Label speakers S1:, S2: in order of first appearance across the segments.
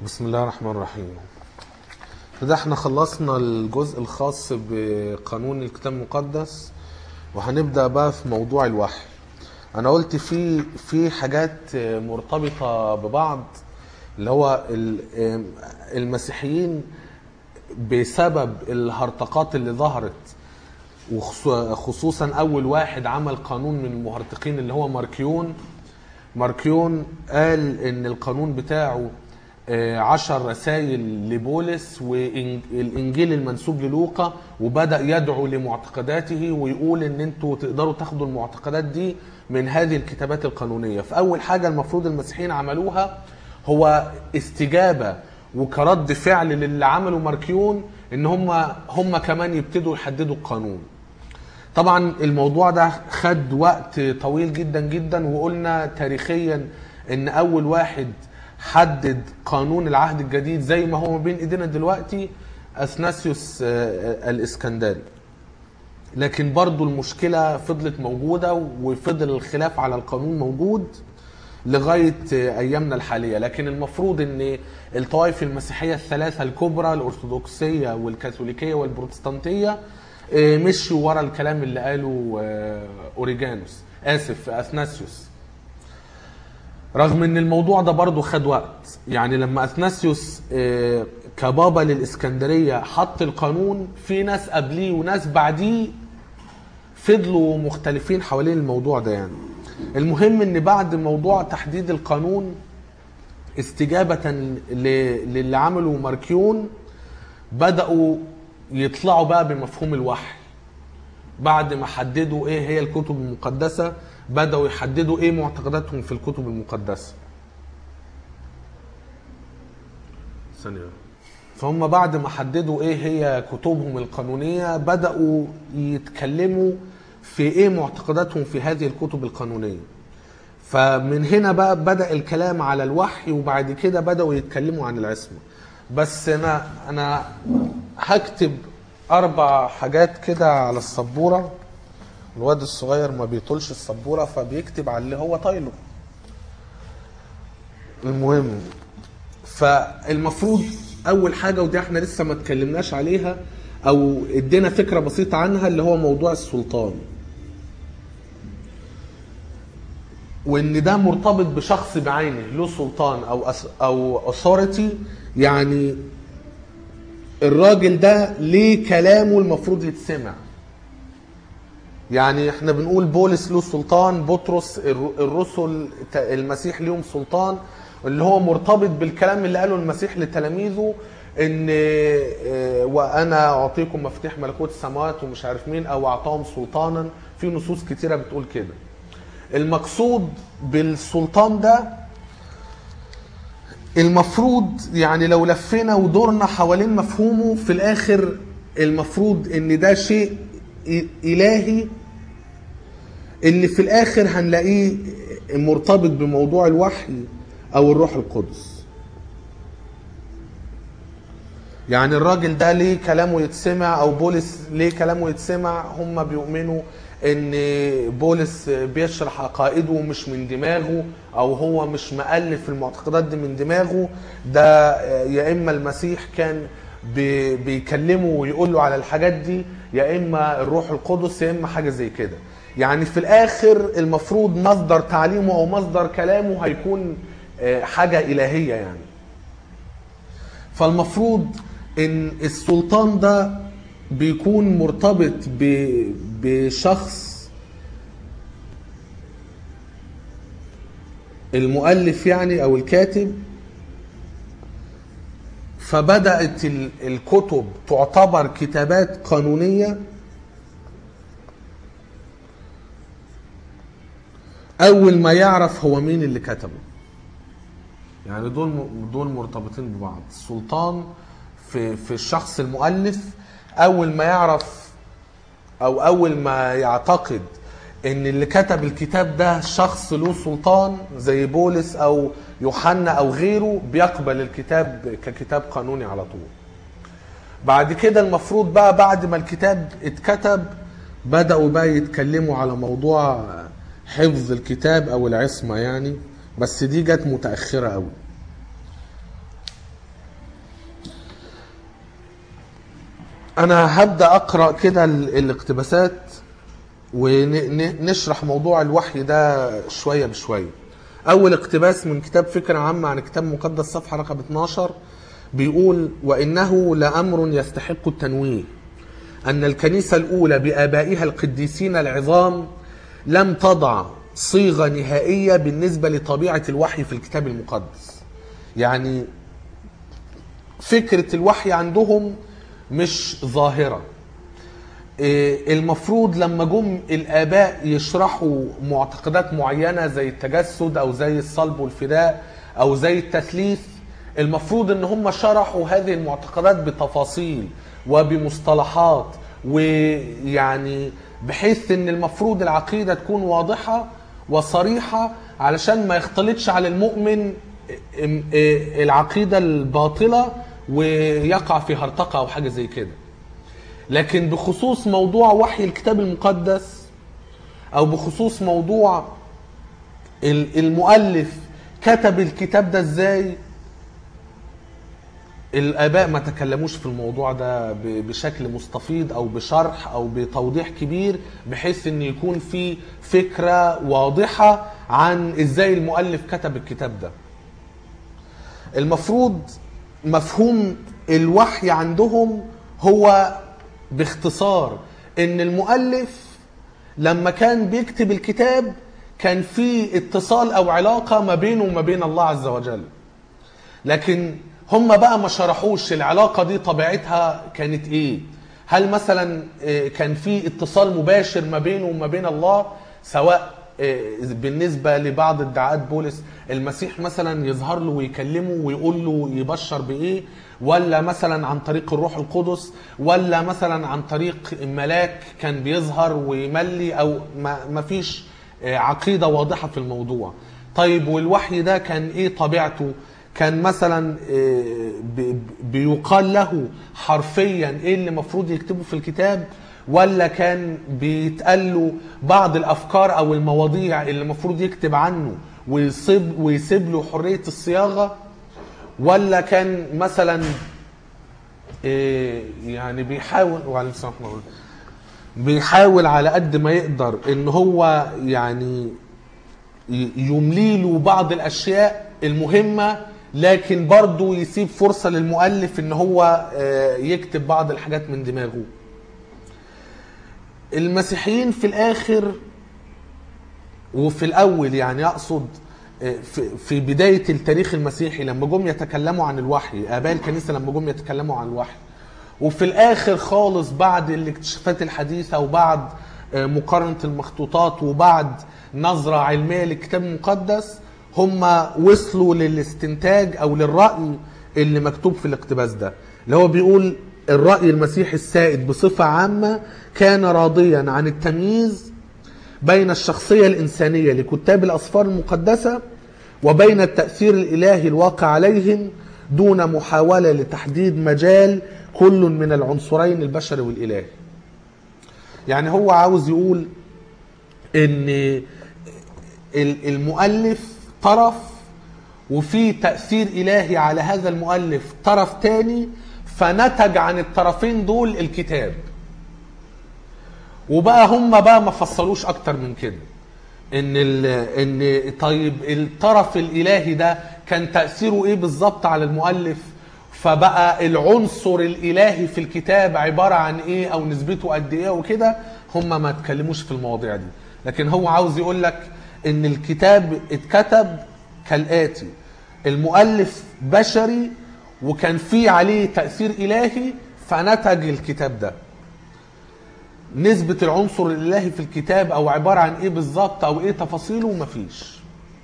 S1: بسم الله الرحمن الرحيم كده احنا خلصنا الجزء الخاص بقانون الكتاب المقدس وهنبدا بقى في موضوع الوحي انا قلت في في حاجات مرتبطه ببعض اللي هو ال- المسيحيين بسبب الهرطقات اللي ظهرت وخصوصا اول واحد عمل قانون من المهرطقين اللي هو ماركيون ماركيون قال ان القانون بتاعه آه، عشر رسائل لبولس والانجيل المنسوب للوقا وبدا يدعو لمعتقداته ويقول ان انتوا تقدروا تاخدوا المعتقدات دي من هذه الكتابات القانونيه فاول حاجه المفروض المسيحيين عملوها هو استجابه وكرد فعل للي عمله ماركيون ان هم هم كمان يبتدوا يحددوا القانون طبعا الموضوع ده خد وقت طويل جدا جدا وقلنا تاريخيا ان اول واحد حدد قانون العهد الجديد زي ما هو ما بين ايدينا دلوقتي اثناسيوس آه، الاسكندري لكن برضو المشكلة فضلت موجودة وفضل الخلاف على القانون موجود لغاية آه، أيامنا الحالية لكن المفروض أن الطوائف المسيحية الثلاثة الكبرى الأرثوذكسية والكاثوليكية والبروتستانتية آه، مشوا ورا الكلام اللي قاله آه، أوريجانوس آسف أثناسيوس رغم ان الموضوع ده برضه خد وقت يعني لما اثناسيوس آه، كبابا للاسكندريه حط القانون في ناس قبليه وناس بعديه فضلوا مختلفين حوالين الموضوع ده يعني المهم ان بعد موضوع تحديد القانون استجابة ل- للي عمله ماركيون بدأوا يطلعوا بقى بمفهوم الوحي بعد ما حددوا ايه هي الكتب المقدسة بدأوا يحددوا ايه معتقداتهم في الكتب المقدسة ثانية فهم بعد ما حددوا ايه هي كتبهم القانونية بدأوا يتكلموا في ايه معتقداتهم في هذه الكتب القانونية فمن هنا بقى بدأ الكلام على الوحي وبعد كده بدأوا يتكلموا عن العصمة بس انا انا هكتب اربع حاجات كده على السبورة الواد الصغير ما بيطولش السبورة فبيكتب على اللي هو طايله المهم فالمفروض اول حاجه ودي احنا لسه ما اتكلمناش عليها او ادينا فكره بسيطه عنها اللي هو موضوع السلطان وان ده مرتبط بشخص بعينه له سلطان او أس او authority يعني الراجل ده ليه كلامه المفروض يتسمع يعني احنا بنقول بولس له سلطان بطرس الر- الرسل ت- المسيح ليهم سلطان اللي هو مرتبط بالكلام اللي قاله المسيح لتلاميذه ان اه، وانا اعطيكم مفاتيح ملكوت السماوات ومش عارف مين او اعطاهم سلطانا في نصوص كتيره بتقول كده المقصود بالسلطان ده المفروض يعني لو لفينا ودورنا حوالين مفهومه في الاخر المفروض ان ده شيء إ- الهي اللي في الاخر هنلاقيه مرتبط بموضوع الوحي او الروح القدس يعني الراجل ده ليه كلامه يتسمع او بولس ليه كلامه يتسمع هم بيؤمنوا ان بولس بيشرح عقائده مش من دماغه او هو مش مؤلف المعتقدات دي من دماغه ده يا اما المسيح كان بي- بيكلمه ويقول له على الحاجات دي يا اما الروح القدس يا اما حاجه زي كده يعني في الاخر المفروض مصدر تعليمه او مصدر كلامه هيكون آه، حاجه الهيه يعني فالمفروض ان السلطان ده بيكون مرتبط ب- بشخص المؤلف يعني او الكاتب فبدات ال- الكتب تعتبر كتابات قانونيه اول ما يعرف هو مين اللي كتبه يعني دول دول مرتبطين ببعض السلطان في في الشخص المؤلف اول ما يعرف او اول ما يعتقد ان اللي كتب الكتاب ده شخص له سلطان زي بولس او يوحنا او غيره بيقبل الكتاب ككتاب قانوني على طول بعد كده المفروض بقى بعد ما الكتاب اتكتب بدأوا بقى يتكلموا على موضوع حفظ الكتاب او العصمة يعني بس دي جت متأخرة قوي انا هبدا اقرا كده ال- الاقتباسات ونشرح موضوع الوحي ده شويه بشويه اول اقتباس من كتاب فكره عامه عن كتاب مقدس صفحه رقم 12 بيقول وانه لامر يستحق التنويه ان الكنيسه الاولى بابائها القديسين العظام لم تضع صيغه نهائيه بالنسبه لطبيعه الوحي في الكتاب المقدس يعني فكره الوحي عندهم مش ظاهره إيه، المفروض لما جم الاباء يشرحوا معتقدات معينه زي التجسد او زي الصلب والفداء او زي التثليث المفروض ان هم شرحوا هذه المعتقدات بتفاصيل وبمصطلحات ويعني بحيث ان المفروض العقيده تكون واضحه وصريحه علشان ما يختلطش على المؤمن ام- إيه، العقيده الباطله ويقع في هرطقه او حاجه زي كده لكن بخصوص موضوع وحي الكتاب المقدس او بخصوص موضوع ال- المؤلف كتب الكتاب ده ازاي الاباء ما تكلموش في الموضوع ده ب- بشكل مستفيض او بشرح او بتوضيح كبير بحيث ان يكون في فكره واضحه عن ازاي المؤلف كتب الكتاب ده المفروض مفهوم الوحي عندهم هو باختصار ان المؤلف لما كان بيكتب الكتاب كان في اتصال او علاقه ما بينه وما بين الله عز وجل لكن هم بقى ما شرحوش العلاقه دي طبيعتها كانت ايه هل مثلا آه، كان في اتصال مباشر ما بينه وما بين الله سواء آه، بالنسبه لبعض ادعاءات بولس المسيح مثلا يظهر له ويكلمه ويقول له يبشر بايه ولا مثلا عن طريق الروح القدس ولا مثلا عن طريق ملاك كان بيظهر ويملي او ما ما فيش آه، عقيده واضحه في الموضوع طيب والوحي ده كان ايه طبيعته كان مثلا آه، ب- بيقال له حرفيا ايه اللي المفروض يكتبه في الكتاب ولا كان بيتقال له بعض الافكار او المواضيع اللي المفروض يكتب عنه ويسيب ويسيب له حريه الصياغه ولا كان مثلا آه، يعني بيحاول وعليكم السلام ورحمة الله. بيحاول على قد ما يقدر ان هو يعني ي- يملي له بعض الاشياء المهمه لكن برضه يسيب فرصه للمؤلف ان هو آه، يكتب بعض الحاجات من دماغه المسيحيين في الاخر وفي الاول يعني اقصد آه، في- في بدايه التاريخ المسيحي لما جم يتكلموا عن الوحي اباء الكنيسه لما جم يتكلموا عن الوحي وفي الاخر خالص بعد الاكتشافات الحديثه وبعد آه، مقارنه المخطوطات وبعد نظره علميه للكتاب المقدس هم وصلوا للاستنتاج او للراي اللي مكتوب في الاقتباس ده اللي هو بيقول الراي المسيحي السائد بصفه عامه كان راضيا عن التمييز بين الشخصية الإنسانية لكتاب الأسفار المقدسة وبين التأثير الإلهي الواقع عليهم دون محاولة لتحديد مجال كل من العنصرين البشري والإلهي يعني هو عاوز يقول ان ال- المؤلف طرف وفي تأثير إلهي على هذا المؤلف طرف تاني فنتج عن الطرفين دول الكتاب وبقى هم بقى ما فصلوش اكتر من كده ان ال ان طيب الطرف الالهي ده كان تاثيره ايه بالظبط على المؤلف فبقى العنصر الالهي في الكتاب عباره عن ايه او نسبته قد ايه وكده هم ما اتكلموش في المواضيع دي لكن هو عاوز يقول لك ان الكتاب اتكتب كالاتي المؤلف بشري وكان في عليه تاثير الهي فنتج الكتاب ده نسبة العنصر الإلهي في الكتاب أو عبارة عن إيه بالظبط أو إيه تفاصيله مفيش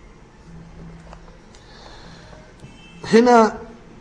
S1: هنا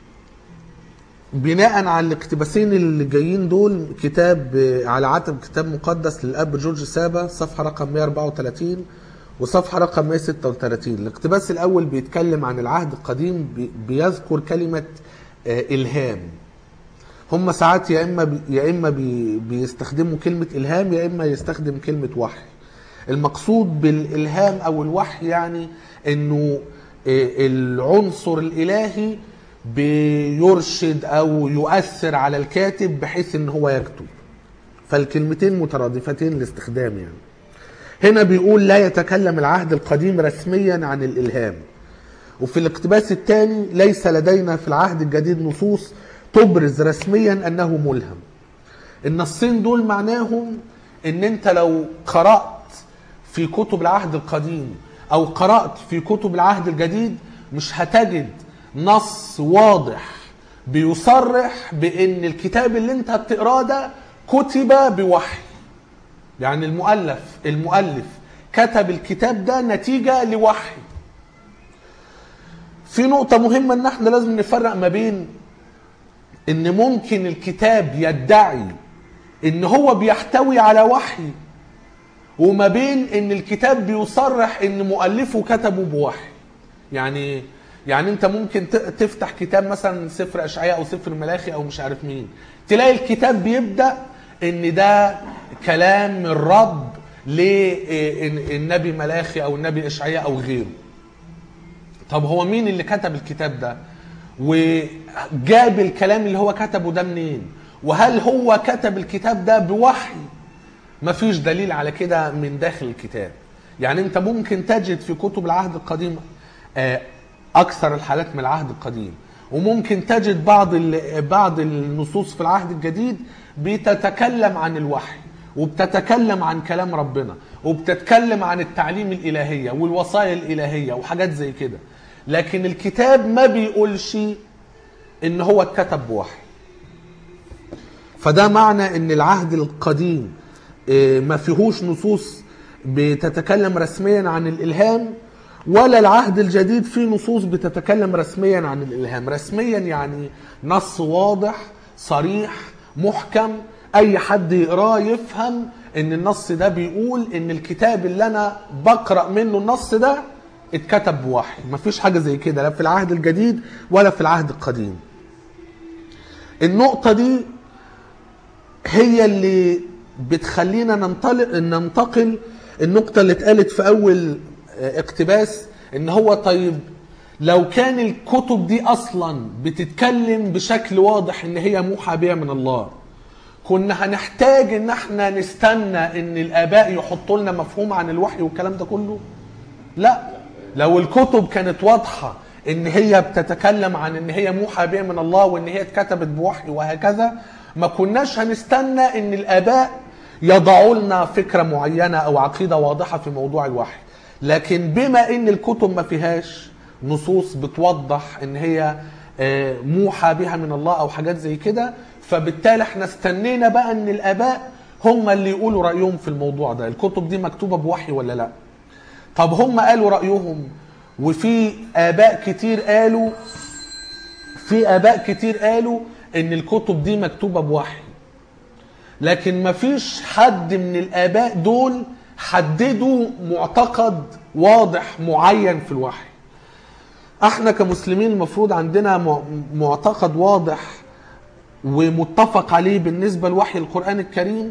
S1: بناء على الاقتباسين اللي جايين دول كتاب آه، على عتب كتاب مقدس للأب جورج سابا صفحة رقم 134 وصفحة رقم 136 الاقتباس الأول بيتكلم عن العهد القديم بي- بيذكر كلمة آه، إلهام هم ساعات يا اما بي يا اما بي بيستخدموا كلمه الهام يا اما يستخدم كلمه وحي المقصود بالالهام او الوحي يعني انه آه، العنصر الالهي بيرشد او يؤثر على الكاتب بحيث ان هو يكتب فالكلمتين مترادفتين الاستخدام يعني هنا بيقول لا يتكلم العهد القديم رسميا عن الالهام وفي الاقتباس الثاني ليس لدينا في العهد الجديد نصوص تبرز رسميا انه ملهم النصين دول معناهم ان انت لو قرات في كتب العهد القديم او قرات في كتب العهد الجديد مش هتجد نص واضح بيصرح بان الكتاب اللي انت بتقراه ده كتب بوحي يعني المؤلف المؤلف كتب الكتاب ده نتيجه لوحي في نقطة مهمة ان احنا لازم نفرق ما بين ان ممكن الكتاب يدعي ان هو بيحتوي على وحي وما بين ان الكتاب بيصرح ان مؤلفه كتبه بوحي يعني يعني انت ممكن ت- تفتح كتاب مثلا سفر اشعياء او سفر ملاخي او مش عارف مين تلاقي الكتاب بيبدا ان ده كلام من رب للنبي ملاخي او النبي اشعياء او غيره طب هو مين اللي كتب الكتاب ده وجاب الكلام اللي هو كتبه ده منين وهل هو كتب الكتاب ده بوحي مفيش دليل على كده من داخل الكتاب يعني انت ممكن تجد في كتب العهد القديم آه، اكثر الحالات من العهد القديم وممكن تجد بعض ال- بعض النصوص في العهد الجديد بتتكلم عن الوحي وبتتكلم عن كلام ربنا وبتتكلم عن التعليم الالهيه والوصايا الالهيه وحاجات زي كده لكن الكتاب ما بيقولش ان هو اتكتب بوحي فده معنى ان العهد القديم آه، ما فيهوش نصوص بتتكلم رسميا عن الالهام ولا العهد الجديد فيه نصوص بتتكلم رسميا عن الالهام رسميا يعني نص واضح صريح محكم اي حد يقراه يفهم ان النص ده بيقول ان الكتاب اللي انا بقرا منه النص ده اتكتب بوحي مفيش حاجه زي كده لا في العهد الجديد ولا في العهد القديم النقطه دي هي اللي بتخلينا ننطلق ننتقل النقطة اللي اتقالت في أول آه، اقتباس إن هو طيب لو كان الكتب دي أصلا بتتكلم بشكل واضح إن هي موحى بها من الله كنا هنحتاج إن احنا نستنى إن الآباء يحطوا لنا مفهوم عن الوحي والكلام ده كله لا لو الكتب كانت واضحة ان هي بتتكلم عن ان هي موحى بها من الله وان هي اتكتبت بوحي وهكذا ما كناش هنستنى ان الاباء يضعوا لنا فكرة معينة او عقيدة واضحة في موضوع الوحي لكن بما ان الكتب ما فيهاش نصوص بتوضح ان هي آه، موحى بها من الله او حاجات زي كده فبالتالي احنا استنينا بقى ان الاباء هم اللي يقولوا رايهم في الموضوع ده الكتب دي مكتوبه بوحي ولا لا طب هم قالوا رأيهم وفي آباء كتير قالوا في آباء كتير قالوا إن الكتب دي مكتوبة بوحي لكن مفيش حد من الآباء دول حددوا معتقد واضح معين في الوحي احنا كمسلمين المفروض عندنا مع- معتقد واضح ومتفق عليه بالنسبة لوحي القرآن الكريم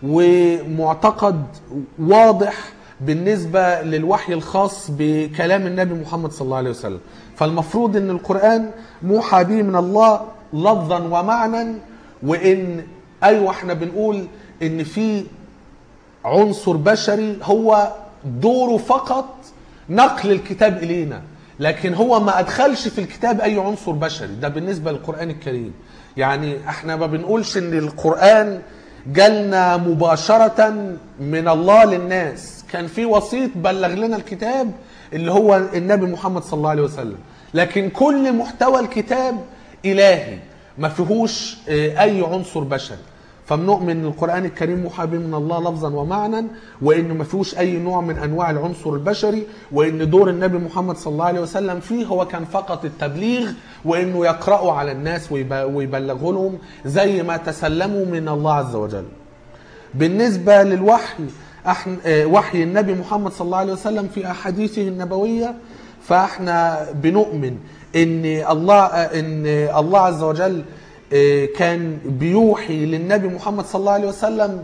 S1: ومعتقد واضح بالنسبة للوحي الخاص بكلام النبي محمد صلى الله عليه وسلم فالمفروض ان القرآن موحى به من الله لفظا ومعنى وان ايوه احنا بنقول ان في عنصر بشري هو دوره فقط نقل الكتاب الينا لكن هو ما ادخلش في الكتاب اي عنصر بشري ده بالنسبه للقران الكريم يعني احنا ما بنقولش ان القران جالنا مباشره من الله للناس كان في وسيط بلغ لنا الكتاب اللي هو النبي محمد صلى الله عليه وسلم لكن كل محتوى الكتاب الهي ما فيهوش آه، اي عنصر بشري فبنؤمن ان القران الكريم موحى به من الله لفظا ومعنى وانه ما فيهوش اي نوع من انواع العنصر البشري وان دور النبي محمد صلى الله عليه وسلم فيه هو كان فقط التبليغ وانه يقرأوا على الناس ويب- ويبلغوا لهم زي ما تسلموا من الله عز وجل. بالنسبه للوحي احنا آه، وحي النبي محمد صلى الله عليه وسلم في احاديثه النبويه فاحنا بنؤمن ان الله آه، ان الله عز وجل آه، كان بيوحي للنبي محمد صلى الله عليه وسلم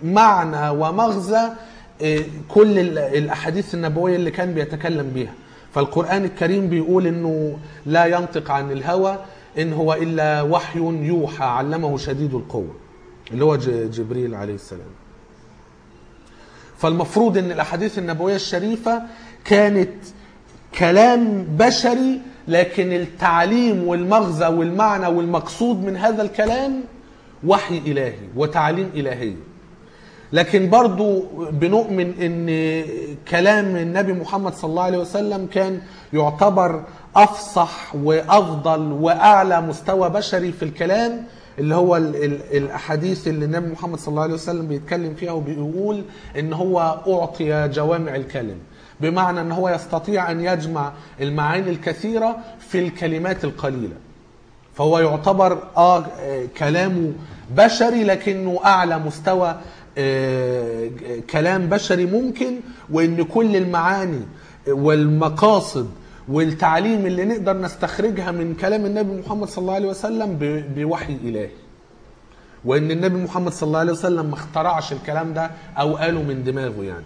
S1: بمعنى ومغزى آه، كل ال- الاحاديث النبويه اللي كان بيتكلم بيها فالقرآن الكريم بيقول انه لا ينطق عن الهوى ان هو الا وحي يوحى علمه شديد القوة اللي هو ج- جبريل عليه السلام فالمفروض ان الاحاديث النبويه الشريفه كانت كلام بشري لكن التعليم والمغزى والمعنى والمقصود من هذا الكلام وحي الهي وتعليم الهي لكن برضو بنؤمن ان كلام النبي محمد صلى الله عليه وسلم كان يعتبر افصح وافضل واعلى مستوى بشري في الكلام اللي هو ال ال الاحاديث اللي النبي محمد صلى الله عليه وسلم بيتكلم فيها وبيقول ان هو اعطي جوامع الكلم بمعنى ان هو يستطيع ان يجمع المعاني الكثيره في الكلمات القليله فهو يعتبر اه آه، كلامه بشري لكنه اعلى مستوى آه، كلام بشري ممكن وان كل المعاني والمقاصد والتعليم اللي نقدر نستخرجها من كلام النبي محمد صلى الله عليه وسلم ب- بوحي الهي وان النبي محمد صلى الله عليه وسلم ما اخترعش الكلام ده او قاله من دماغه يعني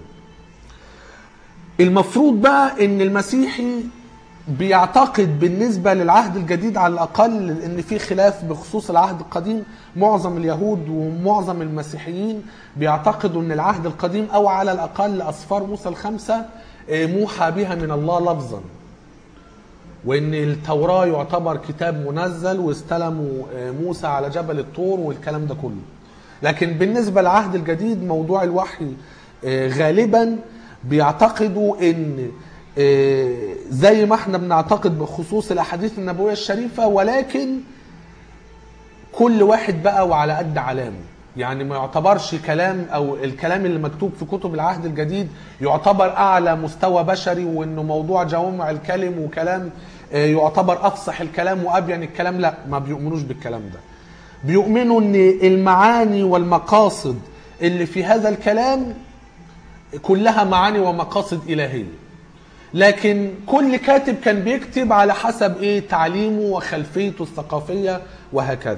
S1: المفروض بقى ان المسيحي بيعتقد بالنسبة للعهد الجديد على الأقل إن في خلاف بخصوص العهد القديم معظم اليهود ومعظم المسيحيين بيعتقدوا إن العهد القديم أو على الأقل أسفار موسى الخمسة آه، موحى بها من الله لفظا وإن التوراة يعتبر كتاب منزل واستلموا آه، موسى على جبل الطور والكلام ده كله لكن بالنسبة للعهد الجديد موضوع الوحي آه، غالبا بيعتقدوا ان آه، زي ما احنا بنعتقد بخصوص الاحاديث النبويه الشريفه ولكن كل واحد بقى وعلى قد علامه يعني ما يعتبرش كلام او الكلام اللي مكتوب في كتب العهد الجديد يعتبر اعلى مستوى بشري وانه موضوع جوامع الكلم وكلام آه، يعتبر افصح الكلام وابين الكلام لا ما بيؤمنوش بالكلام ده بيؤمنوا ان المعاني والمقاصد اللي في هذا الكلام كلها معاني ومقاصد الهيه لكن كل كاتب كان بيكتب على حسب ايه تعليمه وخلفيته الثقافيه وهكذا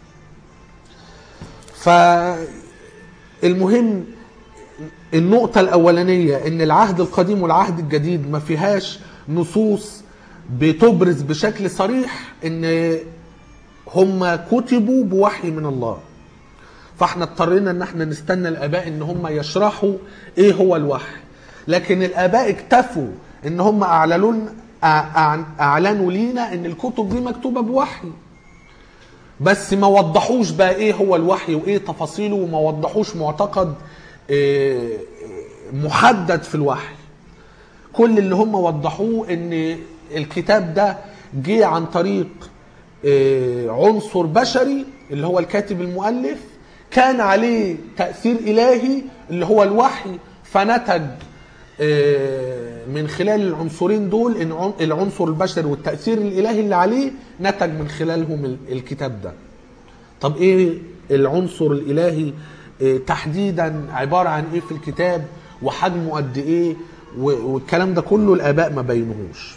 S1: فالمهم النقطة الأولانية إن العهد القديم والعهد الجديد ما فيهاش نصوص بتبرز بشكل صريح إن هم كتبوا بوحي من الله فاحنا اضطرينا ان احنا نستنى الاباء ان هم يشرحوا ايه هو الوحي لكن الاباء اكتفوا ان هم اعلنوا أع- اعلنوا لينا ان الكتب دي مكتوبه بوحي بس ما وضحوش بقى ايه هو الوحي وايه تفاصيله وما وضحوش معتقد آه، محدد في الوحي كل اللي هم وضحوه ان الكتاب ده جه عن طريق آه، عنصر بشري اللي هو الكاتب المؤلف كان عليه تأثير إلهي اللي هو الوحي فنتج آه، من خلال العنصرين دول إن عن- العنصر البشري والتأثير الإلهي اللي عليه نتج من خلالهم ال- الكتاب ده طب ايه العنصر الالهي إيه تحديدا عباره عن ايه في الكتاب وحجمه قد ايه و- والكلام ده كله الاباء ما بينهوش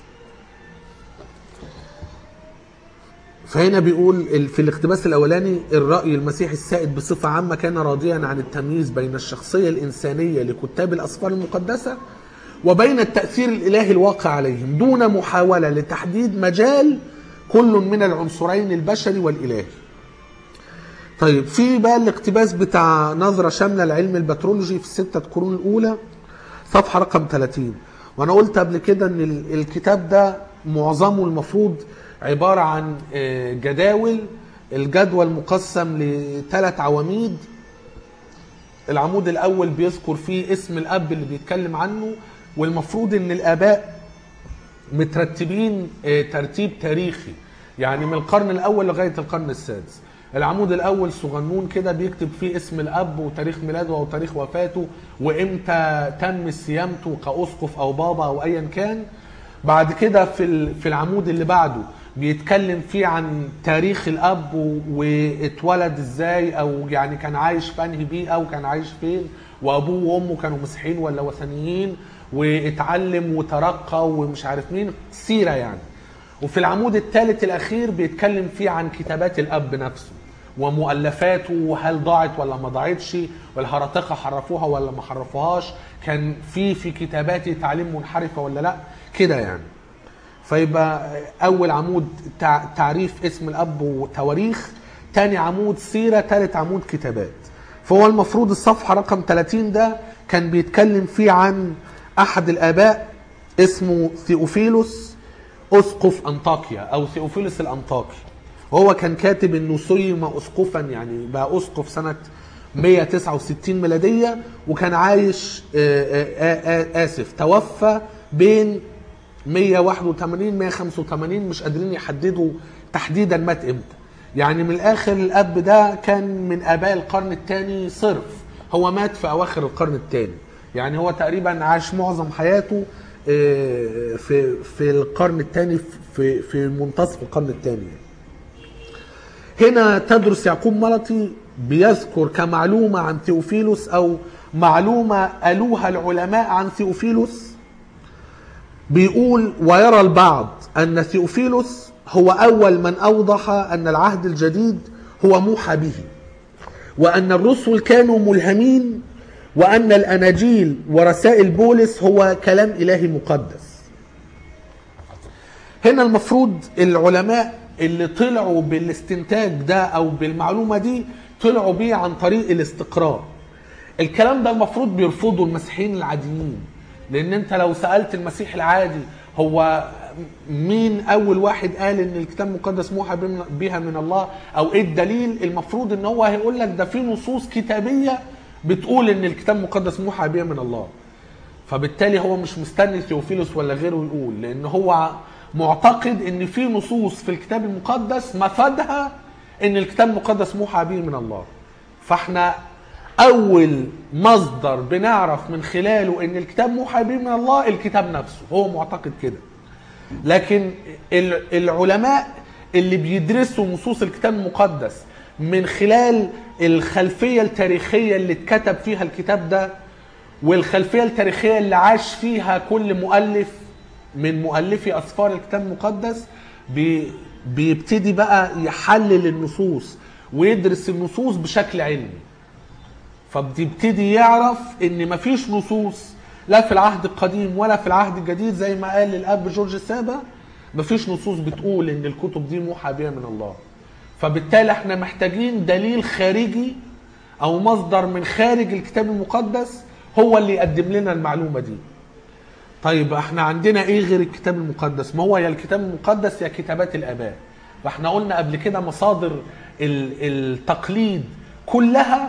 S1: فهنا بيقول ال- في الاقتباس الاولاني الراي المسيحي السائد بصفه عامه كان راضيا عن التمييز بين الشخصيه الانسانيه لكتاب الاسفار المقدسه وبين التاثير الالهي الواقع عليهم دون محاوله لتحديد مجال كل من العنصرين البشري والالهي طيب في بقى الاقتباس بتاع نظرة شاملة لعلم البترولوجي في الستة قرون الأولى صفحة رقم 30 وأنا قلت قبل كده إن ال- الكتاب ده معظمه المفروض عبارة عن آه، جداول الجدول مقسم لثلاث عواميد العمود الأول بيذكر فيه اسم الأب اللي بيتكلم عنه والمفروض إن الآباء مترتبين آه، ترتيب تاريخي يعني من القرن الاول لغايه القرن السادس العمود الاول صغنون كده بيكتب فيه اسم الاب وتاريخ ميلاده او تاريخ وفاته وامتى تم صيامته كاسقف او بابا او ايا كان بعد كده في ال- في العمود اللي بعده بيتكلم فيه عن تاريخ الاب و- واتولد ازاي او يعني كان عايش في انهي بيئه وكان عايش فين وابوه وامه كانوا مسيحيين ولا وثنيين واتعلم وترقى ومش عارف مين سيره يعني وفي العمود الثالث الاخير بيتكلم فيه عن كتابات الاب نفسه ومؤلفاته وهل ضاعت ولا ما ضاعتش والهرطقه حرفوها ولا ما حرفوهاش كان في في كتاباته تعليم منحرفه ولا لا كده يعني فيبقى اول عمود تع- تعريف اسم الاب وتواريخ تاني عمود سيره تالت عمود كتابات فهو المفروض الصفحه رقم 30 ده كان بيتكلم فيه عن احد الاباء اسمه ثيوفيلوس اسقف انطاكيا او ثيوفيلوس الانطاكي وهو كان كاتب انه سيم اسقفا يعني بقى اسقف سنه 169 ميلاديه وكان عايش آه، آه، آه، اسف توفى بين 181 185 مش قادرين يحددوا تحديدا مات امتى يعني من الاخر الاب ده كان من اباء القرن الثاني صرف هو مات في اواخر القرن الثاني يعني هو تقريبا عاش معظم حياته آه، في في القرن الثاني في في منتصف القرن الثاني هنا تدرس يعقوب ملطي بيذكر كمعلومة عن ثيوفيلوس أو معلومة قالوها العلماء عن ثيوفيلوس بيقول ويرى البعض أن ثيوفيلوس هو أول من أوضح أن العهد الجديد هو موحى به وأن الرسل كانوا ملهمين وأن الأناجيل ورسائل بولس هو كلام إلهي مقدس هنا المفروض العلماء اللي طلعوا بالاستنتاج ده او بالمعلومه دي طلعوا بيه عن طريق الاستقراء الكلام ده المفروض بيرفضه المسيحيين العاديين لان انت لو سالت المسيح العادي هو مين اول واحد قال ان الكتاب المقدس موحى بم- بها من الله او ايه الدليل المفروض ان هو هيقول لك ده في نصوص كتابيه بتقول ان الكتاب المقدس موحى بها من الله فبالتالي هو مش مستني ثيوفيلوس ولا غيره يقول لان هو معتقد ان في نصوص في الكتاب المقدس مفادها ان الكتاب المقدس موحى به من الله فاحنا اول مصدر بنعرف من خلاله ان الكتاب موحى به من الله الكتاب نفسه هو معتقد كده لكن ال- العلماء اللي بيدرسوا نصوص الكتاب المقدس من خلال الخلفيه التاريخيه اللي اتكتب فيها الكتاب ده والخلفيه التاريخيه اللي عاش فيها كل مؤلف من مؤلفي اسفار الكتاب المقدس بي بيبتدي بقى يحلل النصوص ويدرس النصوص بشكل علمي فبيبتدي يعرف ان مفيش نصوص لا في العهد القديم ولا في العهد الجديد زي ما قال الاب جورج سابا مفيش نصوص بتقول ان الكتب دي موحى بها من الله فبالتالي احنا محتاجين دليل خارجي او مصدر من خارج الكتاب المقدس هو اللي يقدم لنا المعلومه دي طيب احنا عندنا ايه غير الكتاب المقدس ما هو يا الكتاب المقدس يا كتابات الاباء فاحنا قلنا قبل كده مصادر ال- التقليد كلها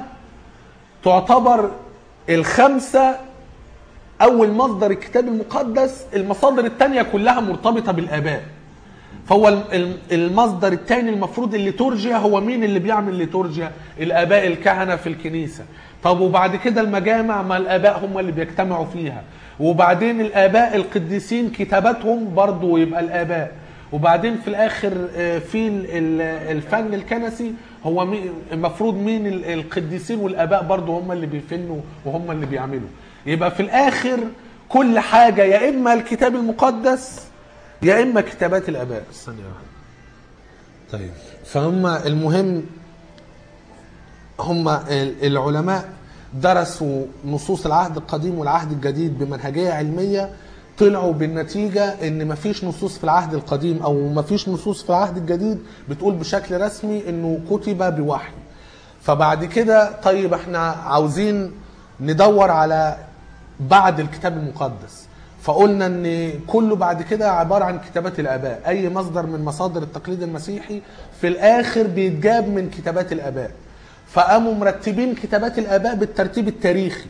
S1: تعتبر الخمسة أول مصدر الكتاب المقدس المصادر التانية كلها مرتبطة بالآباء فهو ال- ال- المصدر الثاني المفروض الليتورجيا هو مين اللي بيعمل ليتورجيا الآباء الكهنة في الكنيسة طب وبعد كده المجامع ما الآباء هم اللي بيجتمعوا فيها وبعدين الآباء القديسين كتاباتهم برضو يبقى الآباء وبعدين في الاخر آه، في ال- ال- الفن الكنسي هو مي- المفروض مين ال- القديسين والاباء برضو هم اللي بيفنوا وهم اللي بيعملوا يبقى في الاخر كل حاجه يا اما الكتاب المقدس يا اما كتابات الاباء ثانيه واحده طيب فهم المهم هم ال- العلماء درسوا نصوص العهد القديم والعهد الجديد بمنهجيه علميه طلعوا بالنتيجه ان مفيش نصوص في العهد القديم او مفيش نصوص في العهد الجديد بتقول بشكل رسمي انه كتب بوحي فبعد كده طيب احنا عاوزين ندور على بعد الكتاب المقدس فقلنا ان كله بعد كده عباره عن كتابات الاباء اي مصدر من مصادر التقليد المسيحي في الاخر بيتجاب من كتابات الاباء فقاموا مرتبين كتابات الاباء بالترتيب التاريخي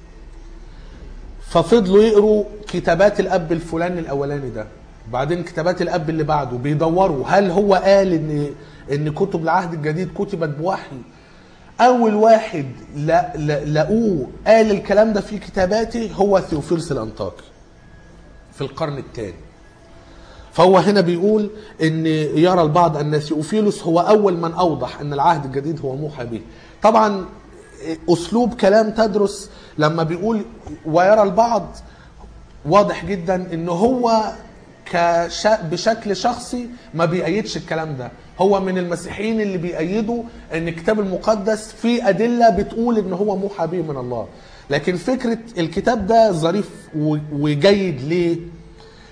S1: ففضلوا يقروا كتابات الاب الفلاني الاولاني ده بعدين كتابات الاب اللي بعده بيدوروا هل هو قال ان ان كتب العهد الجديد كتبت بوحي اول واحد لا- لا- لقوه قال الكلام ده في كتاباته هو ثيوفيلس الانطاكي في القرن الثاني فهو هنا بيقول ان يرى البعض ان ثيوفيلوس هو اول من اوضح ان العهد الجديد هو موحى به طبعا اسلوب كلام تدرس لما بيقول ويرى البعض واضح جدا ان هو كش... بشكل شخصي ما بيأيدش الكلام ده هو من المسيحيين اللي بيأيدوا ان الكتاب المقدس فيه ادله بتقول ان هو موحى به من الله لكن فكره الكتاب ده ظريف و... وجيد ليه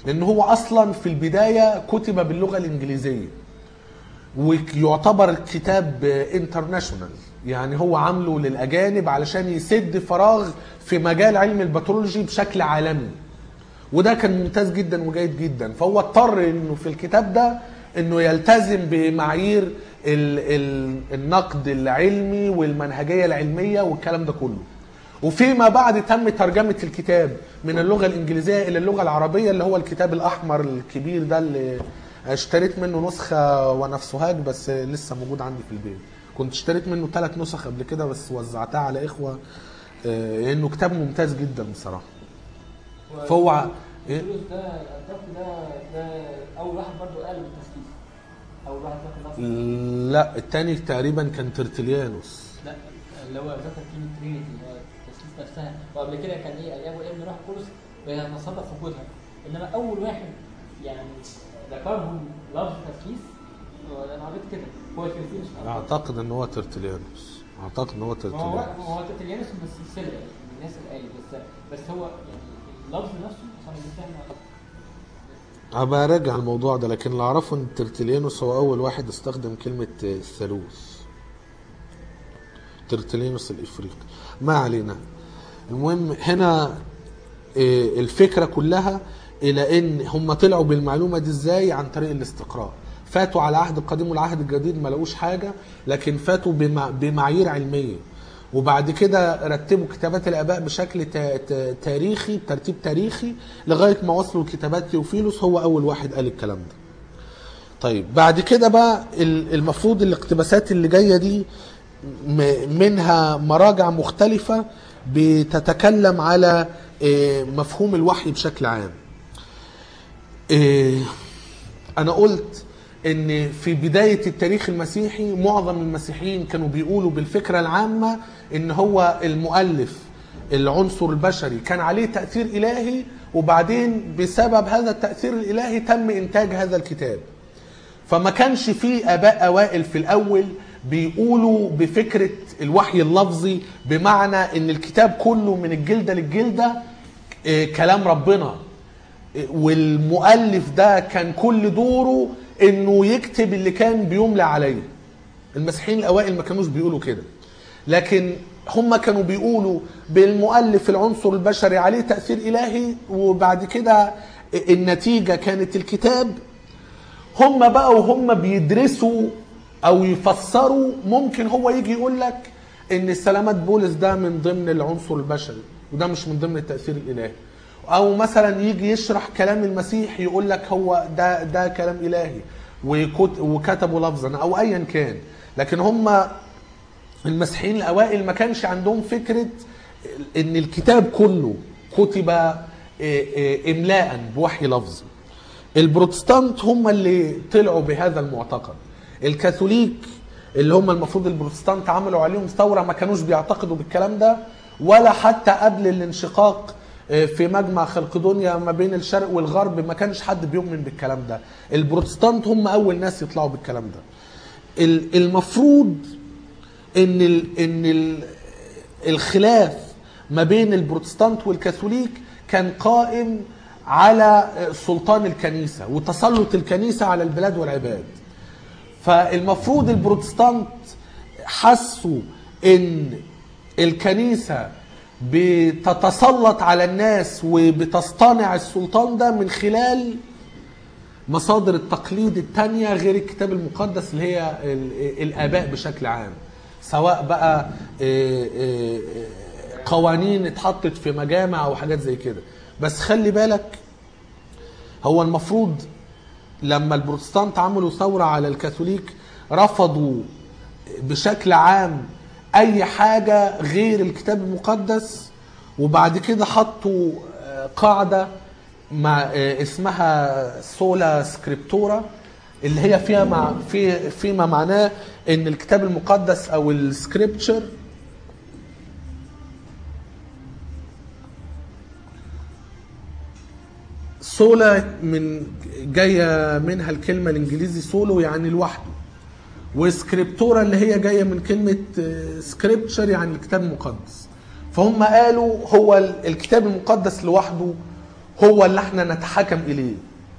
S1: لان هو اصلا في البدايه كتب باللغه الانجليزيه ويعتبر كتاب انترناشونال يعني هو عامله للاجانب علشان يسد فراغ في مجال علم البترولوجي بشكل عالمي وده كان ممتاز جدا وجيد جدا فهو اضطر انه في الكتاب ده انه يلتزم بمعايير ال ال النقد العلمي والمنهجيه العلميه والكلام ده كله وفيما بعد تم ترجمه الكتاب من اللغه الانجليزيه الى اللغه العربيه اللي هو الكتاب الاحمر الكبير ده اللي اشتريت منه نسخه وانا في سوهاج بس لسه موجود عندي في البيت كنت اشتريت منه ثلاث نسخ قبل كده بس وزعتها على اخوه آه، لانه كتاب ممتاز جدا بصراحه فهو إيه؟
S2: الفلوس ده الضبط ده ده اول واحد برضه قال بالتسليس اول واحد ذكر لفظ
S1: لا التاني تقريبا كان ترتليانوس
S2: لا اللي هو ذكر كلمه ترينيتي اللي هو التسليس نفسها وقبل كده كان ايه الاب والابن روح القدس بيتصرف في وجودها انما اول واحد يعني ذكرهم لفظ تسليس هو انا قريت كده هو الكريستيانوس
S1: اعتقد ان هو ترتليانوس اعتقد ان هو
S2: هو
S1: ترتليانوس
S2: هو ترتليانوس من السلسله يعني من الناس اللي قالت بس بس هو يعني اللفظ نفسه عشان مش فاهم
S1: هبقى اراجع الموضوع ده لكن اللي اعرفه ان ترتليانوس هو اول واحد استخدم كلمه الثالوث ترتليانوس الافريقي ما علينا المهم هنا آه، الفكره كلها الى ان هم طلعوا بالمعلومه دي ازاي عن طريق الاستقراء فاتوا على العهد القديم والعهد الجديد ما لقوش حاجه لكن فاتوا بمع- بمعايير علميه وبعد كده رتبوا كتابات الاباء بشكل تا- تا- تاريخي بترتيب تاريخي لغايه ما وصلوا لكتابات تيوفيلوس هو اول واحد قال الكلام ده طيب بعد كده بقى ال- المفروض الاقتباسات اللي جايه دي م- منها مراجع مختلفه بتتكلم على آه، مفهوم الوحي بشكل عام آه، انا قلت ان في بدايه التاريخ المسيحي معظم المسيحيين كانوا بيقولوا بالفكره العامه ان هو المؤلف العنصر البشري كان عليه تاثير الهي وبعدين بسبب هذا التاثير الالهي تم انتاج هذا الكتاب فما كانش في اباء اوائل في الاول بيقولوا بفكره الوحي اللفظي بمعنى ان الكتاب كله من الجلده للجلده آه، كلام ربنا آه، والمؤلف ده كان كل دوره انه يكتب اللي كان بيملى عليه المسيحيين الاوائل ما كانوش بيقولوا كده لكن هم كانوا بيقولوا بالمؤلف العنصر البشري عليه تاثير الهي وبعد كده النتيجه كانت الكتاب هم بقى وهم بيدرسوا او يفسروا ممكن هو يجي يقول لك ان السلامات بولس ده من ضمن العنصر البشري وده مش من ضمن التاثير الالهي او مثلا يجي يشرح كلام المسيح يقول لك هو ده ده كلام الهي وكت- وكتبوا لفظا او ايا كان لكن هم المسيحيين الاوائل ما كانش عندهم فكره ان الكتاب كله كتب آه، آه، املاء بوحي لفظي البروتستانت هم اللي طلعوا بهذا المعتقد الكاثوليك اللي هم المفروض البروتستانت عملوا عليهم ثوره ما كانوش بيعتقدوا بالكلام ده ولا حتى قبل الانشقاق آه، في مجمع خلقدونيا ما بين الشرق والغرب ما كانش حد بيؤمن بالكلام ده البروتستانت هم اول ناس يطلعوا بالكلام ده ال- المفروض ان ال ان ال الخلاف ما بين البروتستانت والكاثوليك كان قائم على سلطان الكنيسه وتسلط الكنيسه على البلاد والعباد فالمفروض البروتستانت حسوا ان الكنيسه بتتسلط على الناس وبتصطنع السلطان ده من خلال مصادر التقليد التانية غير الكتاب المقدس اللي هي ال- الآباء بشكل عام سواء بقى آه، آه، قوانين اتحطت في مجامع أو حاجات زي كده بس خلي بالك هو المفروض لما البروتستانت عملوا ثورة على الكاثوليك رفضوا بشكل عام أي حاجة غير الكتاب المقدس وبعد كده حطوا آه، قاعدة مع آه، اسمها سولا سكريبتورا اللي هي فيها مع في فيما معناه ان الكتاب المقدس او السكريبتشر سولا من جايه منها الكلمه الانجليزي سولو يعني لوحده وسكريبتورا اللي هي جايه من كلمه سكريبتشر يعني الكتاب المقدس فهم قالوا هو ال- الكتاب المقدس لوحده هو اللي احنا نتحكم اليه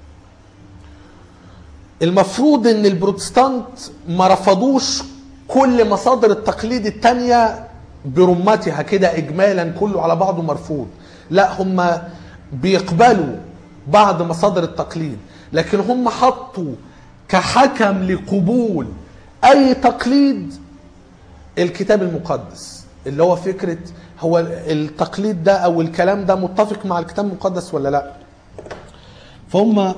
S1: المفروض ان البروتستانت ما رفضوش كل مصادر التقليد التانية برمتها كده اجمالا كله على بعضه مرفوض لا هم بيقبلوا بعض مصادر التقليد لكن هم حطوا كحكم لقبول اي تقليد الكتاب المقدس اللي هو فكرة هو التقليد ده او الكلام ده متفق مع الكتاب المقدس ولا لا فهم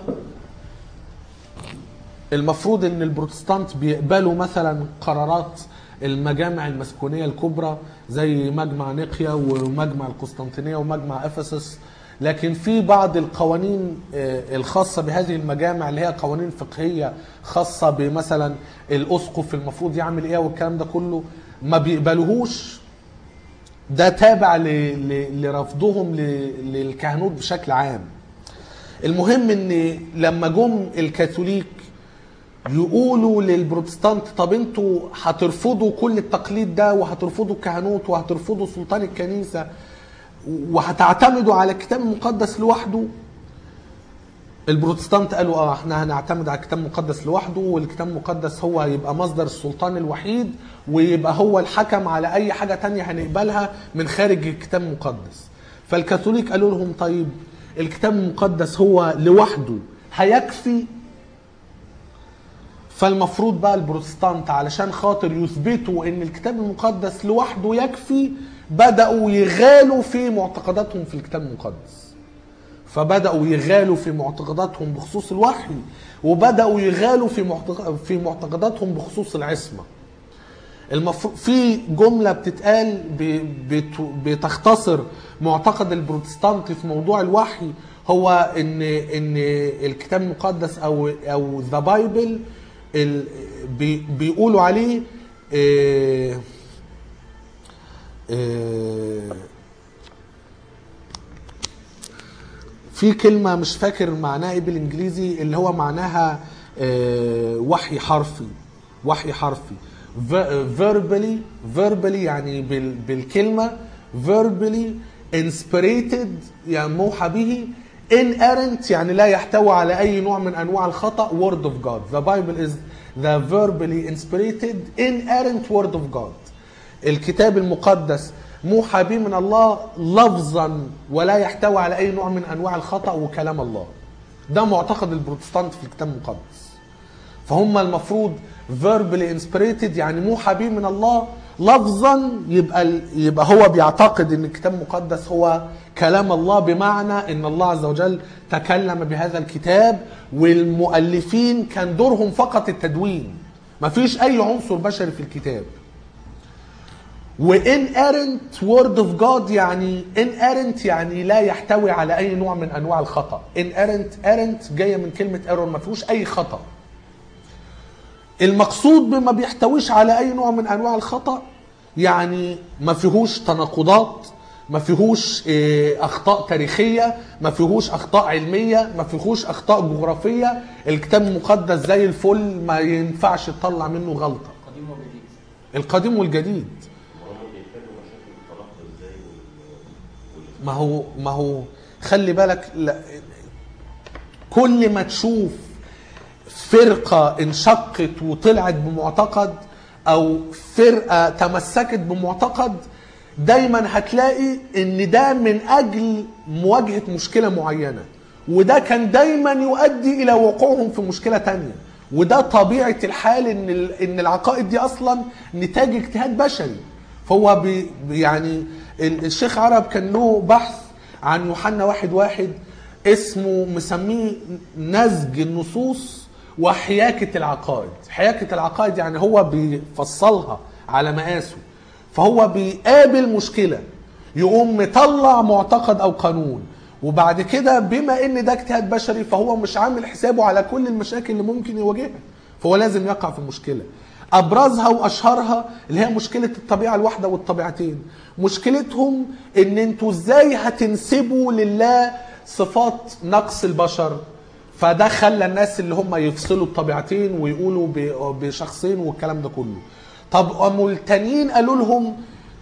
S1: المفروض ان البروتستانت بيقبلوا مثلا قرارات المجامع المسكونية الكبرى زي مجمع نيقيا ومجمع القسطنطينية ومجمع افسس لكن في بعض القوانين آه، الخاصة بهذه المجامع اللي هي قوانين فقهية خاصة بمثلا الأسقف المفروض يعمل ايه والكلام ده كله ما بيقبلوهوش ده تابع ل- ل- لرفضهم ل- للكهنوت بشكل عام المهم ان لما جم الكاثوليك يقولوا للبروتستانت طب انتوا هترفضوا كل التقليد ده وهترفضوا الكهنوت وهترفضوا سلطان الكنيسه وهتعتمدوا على الكتاب المقدس لوحده البروتستانت قالوا اه احنا هنعتمد على الكتاب المقدس لوحده والكتاب المقدس هو يبقى مصدر السلطان الوحيد ويبقى هو الحكم على اي حاجة تانية هنقبلها من خارج الكتاب المقدس فالكاثوليك قالوا لهم طيب الكتاب المقدس هو لوحده هيكفي فالمفروض بقى البروتستانت علشان خاطر يثبتوا ان الكتاب المقدس لوحده يكفي بدأوا يغالوا في معتقداتهم في الكتاب المقدس فبدأوا يغالوا في معتقداتهم بخصوص الوحي وبدأوا يغالوا في معتق- في معتقداتهم بخصوص العصمة المفروض في جملة بتتقال ب- بت- بتختصر معتقد البروتستانت في موضوع الوحي هو ان ان الكتاب المقدس او او ذا بايبل بيقولوا عليه آه، آه، في كلمة مش فاكر معناها ايه بالانجليزي اللي هو معناها آه، وحي حرفي وحي حرفي verbally verbally يعني بال- بالكلمة verbally inspirated يعني موحى به inerrant يعني لا يحتوي على أي نوع من أنواع الخطأ word of God the Bible is the verbally inspirated inerrant word of God الكتاب المقدس موحى به من الله لفظا ولا يحتوي على اي نوع من انواع الخطا وكلام الله ده معتقد البروتستانت في الكتاب المقدس فهم المفروض verbally inspirated يعني موحى به من الله لفظا يبقى يبقى هو بيعتقد ان الكتاب المقدس هو كلام الله بمعنى ان الله عز وجل تكلم بهذا الكتاب والمؤلفين كان دورهم فقط التدوين مفيش اي عنصر بشري في الكتاب وانيرنت وورد اوف جاد يعني انيرنت يعني لا يحتوي على اي نوع من انواع الخطا انيرنت ايرنت جايه من كلمه ايرور ما فيهوش اي خطا المقصود بما بيحتويش على اي نوع من انواع الخطا يعني ما فيهوش تناقضات ما فيهوش إيه، اخطاء تاريخيه ما فيهوش اخطاء علميه ما فيهوش اخطاء جغرافيه الكتاب المقدس زي الفل ما ينفعش تطلع منه غلطه
S2: قديم وجديد
S1: القديم والجديد
S3: هم بيحلوا مشاكل الطلاق ازاي وال-
S1: ما هو ما هو خلي بالك لا كل ما تشوف فرقة انشقت وطلعت بمعتقد أو فرقة تمسكت بمعتقد دايما هتلاقي ان ده من اجل مواجهة مشكلة معينة وده كان دايما يؤدي الى وقوعهم في مشكلة تانية وده طبيعة الحال ان ال- ان العقائد دي اصلا نتاج اجتهاد بشري فهو بي يعني ال- الشيخ عرب كان له بحث عن يوحنا واحد واحد اسمه مسميه نسج النصوص وحياكة العقائد حياكة العقائد يعني هو بيفصلها على مقاسه فهو بيقابل مشكلة يقوم مطلع معتقد أو قانون وبعد كده بما ان ده اجتهاد بشري فهو مش عامل حسابه على كل المشاكل اللي ممكن يواجهها فهو لازم يقع في مشكله ابرزها واشهرها اللي هي مشكله الطبيعه الواحده والطبيعتين مشكلتهم ان انتوا ازاي هتنسبوا لله صفات نقص البشر فده خلى الناس اللي هم يفصلوا الطبيعتين ويقولوا ب- بشخصين والكلام ده كله طب قاموا التانيين قالوا لهم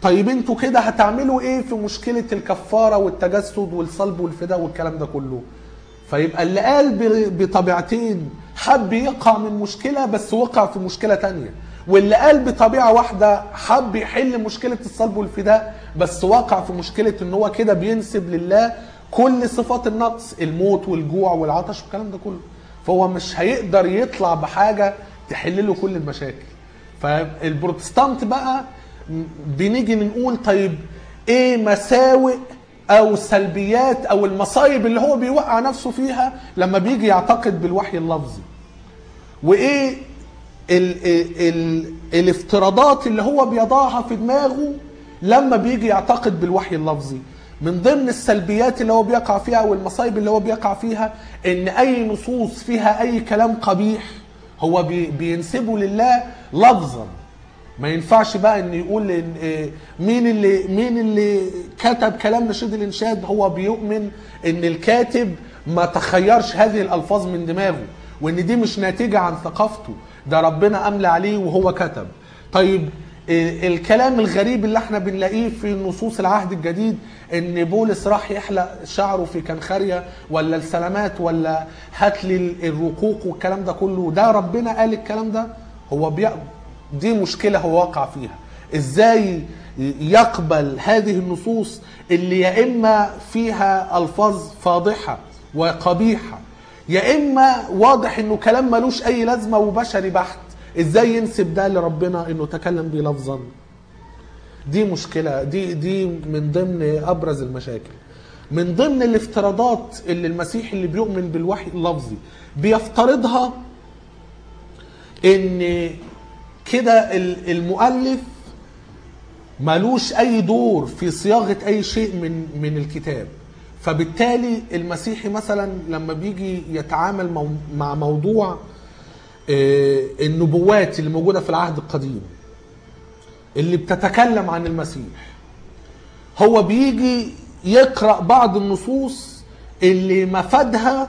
S1: طيب انتوا كده هتعملوا ايه في مشكله الكفاره والتجسد والصلب والفداء والكلام ده كله فيبقى اللي قال ب- بطبيعتين حب يقع من مشكله بس وقع في مشكله تانية واللي قال بطبيعه واحده حب يحل مشكله الصلب والفداء بس وقع في مشكله ان هو كده بينسب لله كل صفات النقص الموت والجوع والعطش والكلام ده كله فهو مش هيقدر يطلع بحاجه تحل له كل المشاكل فالبروتستانت بقى م- بنيجي نقول طيب ايه مساوئ او سلبيات او المصايب اللي هو بيوقع نفسه فيها لما بيجي يعتقد بالوحي اللفظي وايه ال ال ال الافتراضات اللي هو بيضعها في دماغه لما بيجي يعتقد بالوحي اللفظي من ضمن السلبيات اللي هو بيقع فيها او المصايب اللي هو بيقع فيها ان اي نصوص فيها اي كلام قبيح هو بي بينسبه لله لفظا ما ينفعش بقى ان يقول إن إيه، مين اللي مين اللي كتب كلام نشيد الانشاد هو بيؤمن ان الكاتب ما تخيرش هذه الالفاظ من دماغه وان دي مش ناتجه عن ثقافته ده ربنا املى عليه وهو كتب طيب إيه، الكلام الغريب اللي احنا بنلاقيه في نصوص العهد الجديد ان بولس راح يحلق شعره في كنخاريا ولا السلامات ولا هات لي الرقوق والكلام ده كله ده ربنا قال الكلام ده هو بي... دي مشكله هو واقع فيها ازاي يقبل هذه النصوص اللي يا اما فيها الفاظ فاضحه وقبيحه يا اما واضح انه كلام ملوش اي لازمه وبشري بحت ازاي ينسب ده لربنا انه تكلم بيه لفظا دي مشكله دي دي من ضمن ابرز المشاكل من ضمن الافتراضات اللي المسيح اللي بيؤمن بالوحي اللفظي بيفترضها ان كده ال- المؤلف ملوش اي دور في صياغه اي شيء من من الكتاب فبالتالي المسيحي مثلا لما بيجي يتعامل مو- مع موضوع آه، النبوات اللي موجوده في العهد القديم اللي بتتكلم عن المسيح هو بيجي يقرا بعض النصوص اللي مفادها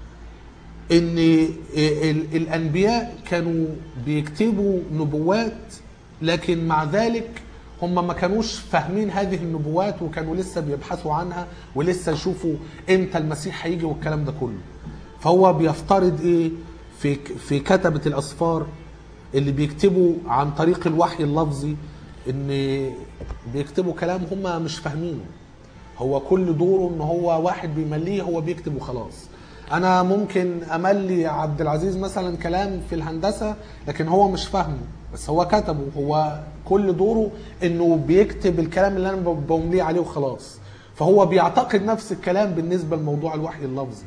S1: ان ال- الانبياء كانوا بيكتبوا نبوات لكن مع ذلك هم ما كانوش فاهمين هذه النبوات وكانوا لسه بيبحثوا عنها ولسه يشوفوا امتى المسيح هيجي والكلام ده كله فهو بيفترض ايه في في كتبة الاسفار اللي بيكتبوا عن طريق الوحي اللفظي ان بيكتبوا كلام هم مش فاهمينه هو كل دوره ان هو واحد بيمليه هو بيكتب وخلاص انا ممكن املي عبد العزيز مثلا كلام في الهندسه لكن هو مش فاهمه بس هو كتبه هو كل دوره انه بيكتب الكلام اللي انا بمليه عليه وخلاص فهو بيعتقد نفس الكلام بالنسبه لموضوع الوحي اللفظي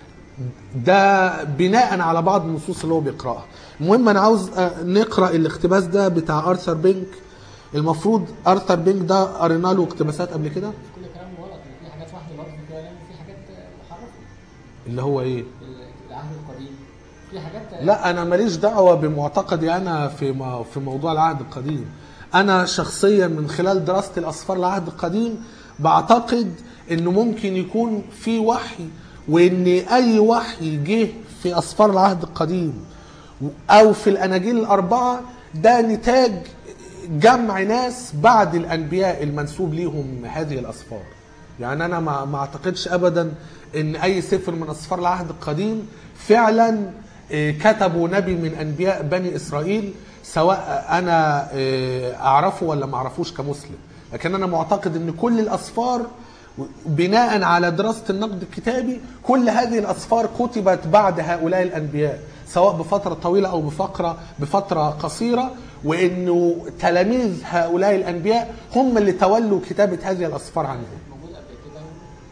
S1: ده بناء على بعض النصوص اللي هو بيقراها المهم انا عاوز آه، نقرا الاقتباس ده بتاع ارثر بينك المفروض ارثر بينك ده قرينا له اقتباسات قبل كده
S2: مش كل كلام غلط إن في حاجات وحي لفظ كده لان في حاجات محرفه
S1: اللي هو ايه
S2: في العهد القديم في حاجات
S1: لا انا ماليش دعوه بمعتقدي انا في م- في موضوع العهد القديم انا شخصيا من خلال دراستي الاسفار العهد القديم بعتقد انه ممكن يكون في وحي وان اي وحي جه في اسفار العهد القديم او في الاناجيل الاربعه ده نتاج جمع ناس بعد الانبياء المنسوب ليهم هذه الاسفار يعني انا ما ما اعتقدش ابدا ان اي سفر من اسفار العهد القديم فعلا آه، كتبه نبي من انبياء بني اسرائيل سواء انا آه، اعرفه ولا ما اعرفوش كمسلم لكن انا معتقد ان كل الاسفار بناء على دراسه النقد الكتابي كل هذه الاسفار كتبت بعد هؤلاء الانبياء سواء بفتره طويله او بفقره بفتره قصيره وانه تلاميذ هؤلاء الانبياء هم اللي تولوا كتابه هذه الاسفار عنهم
S2: موجود قبل كده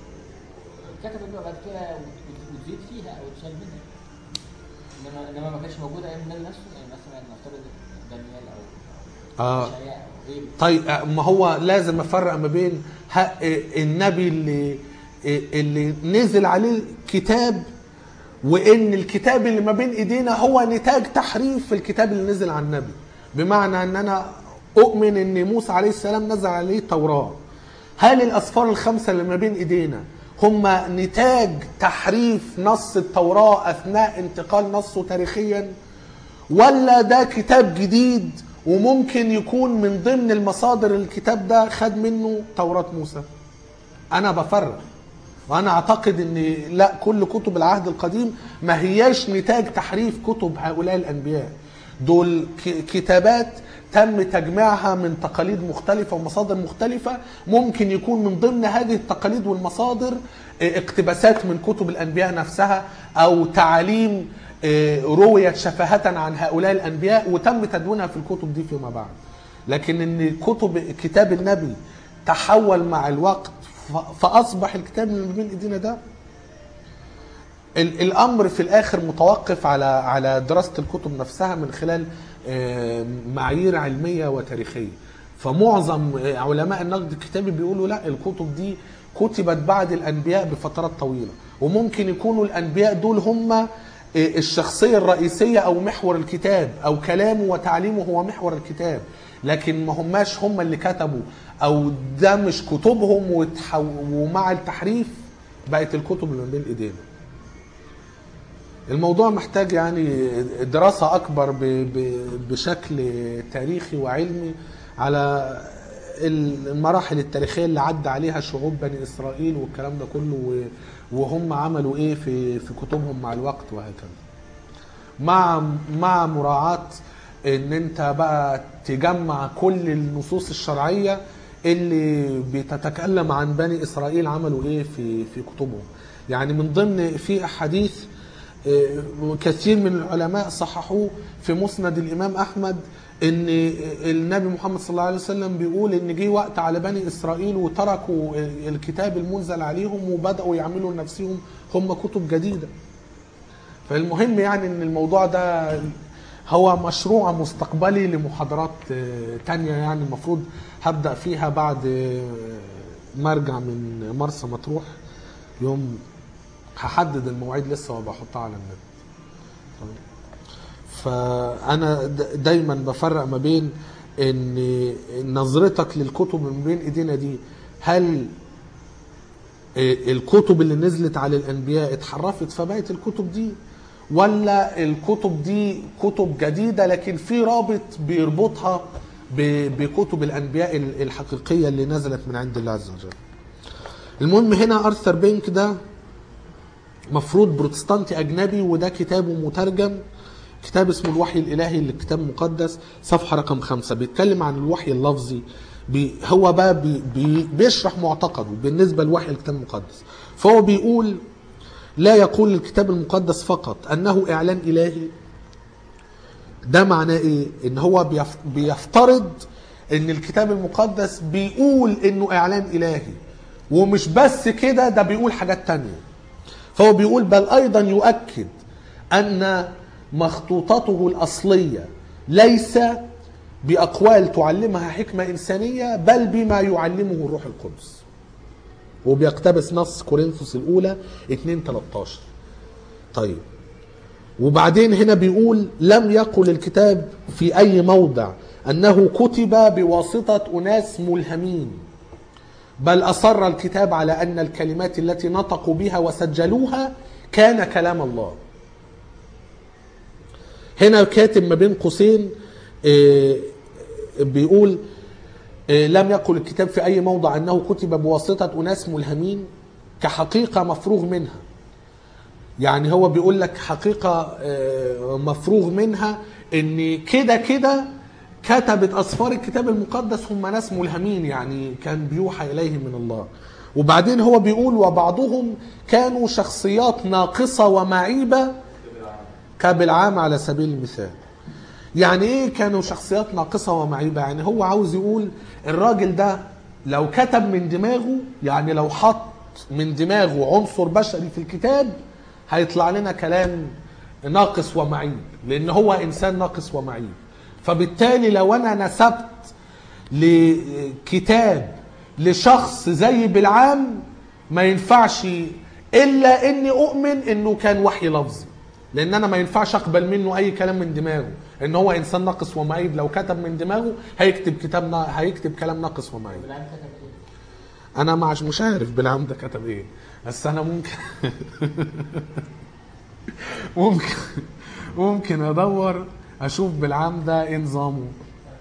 S2: كتب بقى بعد كده وت- وتزيد فيها او تشال منها انما انما ما كانش موجود ايام النبي نفسه يعني مثلا نفترض دانيال او
S1: آه.
S2: اشعياء او غيره
S1: طيب آه، ما هو لازم افرق ما بين ه- آه، النبي اللي آه، اللي نزل عليه كتاب وان الكتاب اللي ما بين ايدينا هو نتاج تحريف في الكتاب اللي نزل عن النبي بمعنى ان انا اؤمن ان موسى عليه السلام نزل عليه توراة هل الاسفار الخمسه اللي ما بين ايدينا هم نتاج تحريف نص التوراة اثناء انتقال نصه تاريخيا ولا ده كتاب جديد وممكن يكون من ضمن المصادر الكتاب ده خد منه توراة موسى انا بفرق وانا اعتقد ان لا كل كتب العهد القديم ما هياش نتاج تحريف كتب هؤلاء الانبياء دول ك- كتابات تم تجميعها من تقاليد مختلفة ومصادر مختلفة ممكن يكون من ضمن هذه التقاليد والمصادر اه، اقتباسات من كتب الأنبياء نفسها أو تعاليم اه، رويت شفاهة عن هؤلاء الأنبياء وتم تدوينها في الكتب دي فيما بعد لكن ان كتب كتاب النبي تحول مع الوقت ف- فاصبح الكتاب اللي بين ايدينا ده ال- الامر في الاخر متوقف على على دراسه الكتب نفسها من خلال آه، معايير علميه وتاريخيه فمعظم آه، علماء النقد الكتابي بيقولوا لا الكتب دي كتبت بعد الانبياء بفترات طويله وممكن يكونوا الانبياء دول هم آه، الشخصيه الرئيسيه او محور الكتاب او كلامه وتعليمه هو محور الكتاب لكن ما هماش هم اللي كتبوا او ده مش كتبهم وتحو- ومع التحريف بقت الكتب اللي بين ايدينا الموضوع محتاج يعني دراسة أكبر ب- ب- بشكل تاريخي وعلمي على المراحل التاريخية اللي عدى عليها شعوب بني إسرائيل والكلام ده كله و- وهم عملوا إيه في في كتبهم مع الوقت وهكذا. مع مع مراعاة إن أنت بقى تجمع كل النصوص الشرعية اللي بتتكلم عن بني إسرائيل عملوا إيه في في كتبهم. يعني من ضمن في أحاديث آه، كثير من العلماء صححوه في مسند الامام احمد ان النبي محمد صلى الله عليه وسلم بيقول ان جه وقت على بني اسرائيل وتركوا الكتاب المنزل عليهم وبداوا يعملوا لنفسهم هم كتب جديده فالمهم يعني ان الموضوع ده هو مشروع مستقبلي لمحاضرات آه، تانية يعني المفروض هبدأ فيها بعد آه، ما ارجع من مرسى مطروح يوم هحدد المواعيد لسه وبحطها على النت طيب. فانا د- دايما بفرق ما بين ان نظرتك للكتب من بين ايدينا دي هل الكتب اللي نزلت على الانبياء اتحرفت فبقت الكتب دي ولا الكتب دي كتب جديده لكن في رابط بيربطها ب- بكتب الانبياء ال- الحقيقيه اللي نزلت من عند الله عز وجل. المهم هنا ارثر بينك ده مفروض بروتستانتي اجنبي وده كتابه مترجم كتاب اسمه الوحي الالهي اللي كتاب مقدس صفحه رقم خمسة بيتكلم عن الوحي اللفظي بي هو بقى بي بي بيشرح معتقده بالنسبه لوحي الكتاب المقدس فهو بيقول لا يقول الكتاب المقدس فقط انه اعلان الهي ده معناه ايه ان هو بيف- بيفترض ان الكتاب المقدس بيقول انه اعلان الهي ومش بس كده ده بيقول حاجات تانية فهو بيقول بل ايضا يؤكد ان مخطوطته الاصليه ليس باقوال تعلمها حكمه انسانيه بل بما يعلمه الروح القدس وبيقتبس نص كورنثوس الاولى 2 13 طيب وبعدين هنا بيقول لم يقل الكتاب في اي موضع انه كتب بواسطه اناس ملهمين بل اصر الكتاب على ان الكلمات التي نطقوا بها وسجلوها كان كلام الله هنا كاتب ما بين قوسين آه، بيقول آه، لم يقل الكتاب في اي موضع انه كتب بواسطه اناس ملهمين كحقيقه مفروغ منها يعني هو بيقول لك حقيقة آه، مفروغ منها ان كده كده كتبت اسفار الكتاب المقدس هم ناس ملهمين يعني كان بيوحى اليهم من الله وبعدين هو بيقول وبعضهم كانوا شخصيات ناقصة ومعيبة كبالعام على سبيل المثال يعني ايه كانوا شخصيات ناقصة ومعيبة يعني هو عاوز يقول الراجل ده لو كتب من دماغه يعني لو حط من دماغه عنصر بشري في الكتاب هيطلع لنا كلام ناقص ومعيب لان هو انسان ناقص ومعيب فبالتالي لو انا نسبت لكتاب لشخص زي بالعام ما ينفعش الا اني اؤمن انه كان وحي لفظي لان انا ما ينفعش اقبل منه اي كلام من دماغه ان هو انسان ناقص ومعيب لو كتب من دماغه هيكتب كتاب نا... هيكتب كلام ناقص ومعيب
S2: بالعام كتب ايه؟
S1: انا مش مش عارف بالعام ده كتب ايه بس انا ممكن ممكن ممكن ادور اشوف بالعام ده ايه نظامه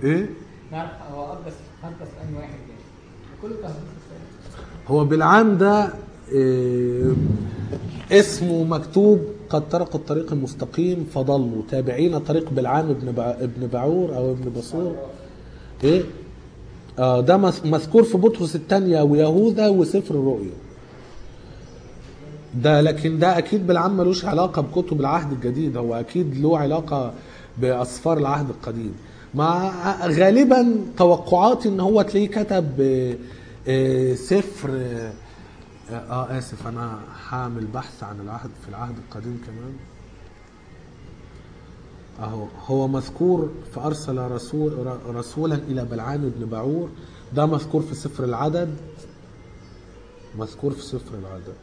S1: ايه
S2: نعرف هو اقدس اقدس انهي واحد يعني كله تهديد
S1: هو بالعام ده إيه اسمه مكتوب قد تركوا الطريق المستقيم فضلوا تابعين طريق بالعام ابن بع... ابن بعور او ابن بصور ايه آه ده مس- مذكور في بطرس الثانية ويهوذا وسفر الرؤيا ده لكن ده اكيد بالعام ملوش علاقة بكتب العهد الجديد هو اكيد له علاقة باسفار العهد القديم مع غالبا توقعاتي ان هو تلاقيه كتب آه، آه، سفر آه، اه اسف انا هعمل بحث عن العهد في العهد القديم كمان اهو هو مذكور فارسل رسول ر- رسولا الى بلعام بن بعور ده مذكور في سفر العدد مذكور في سفر العدد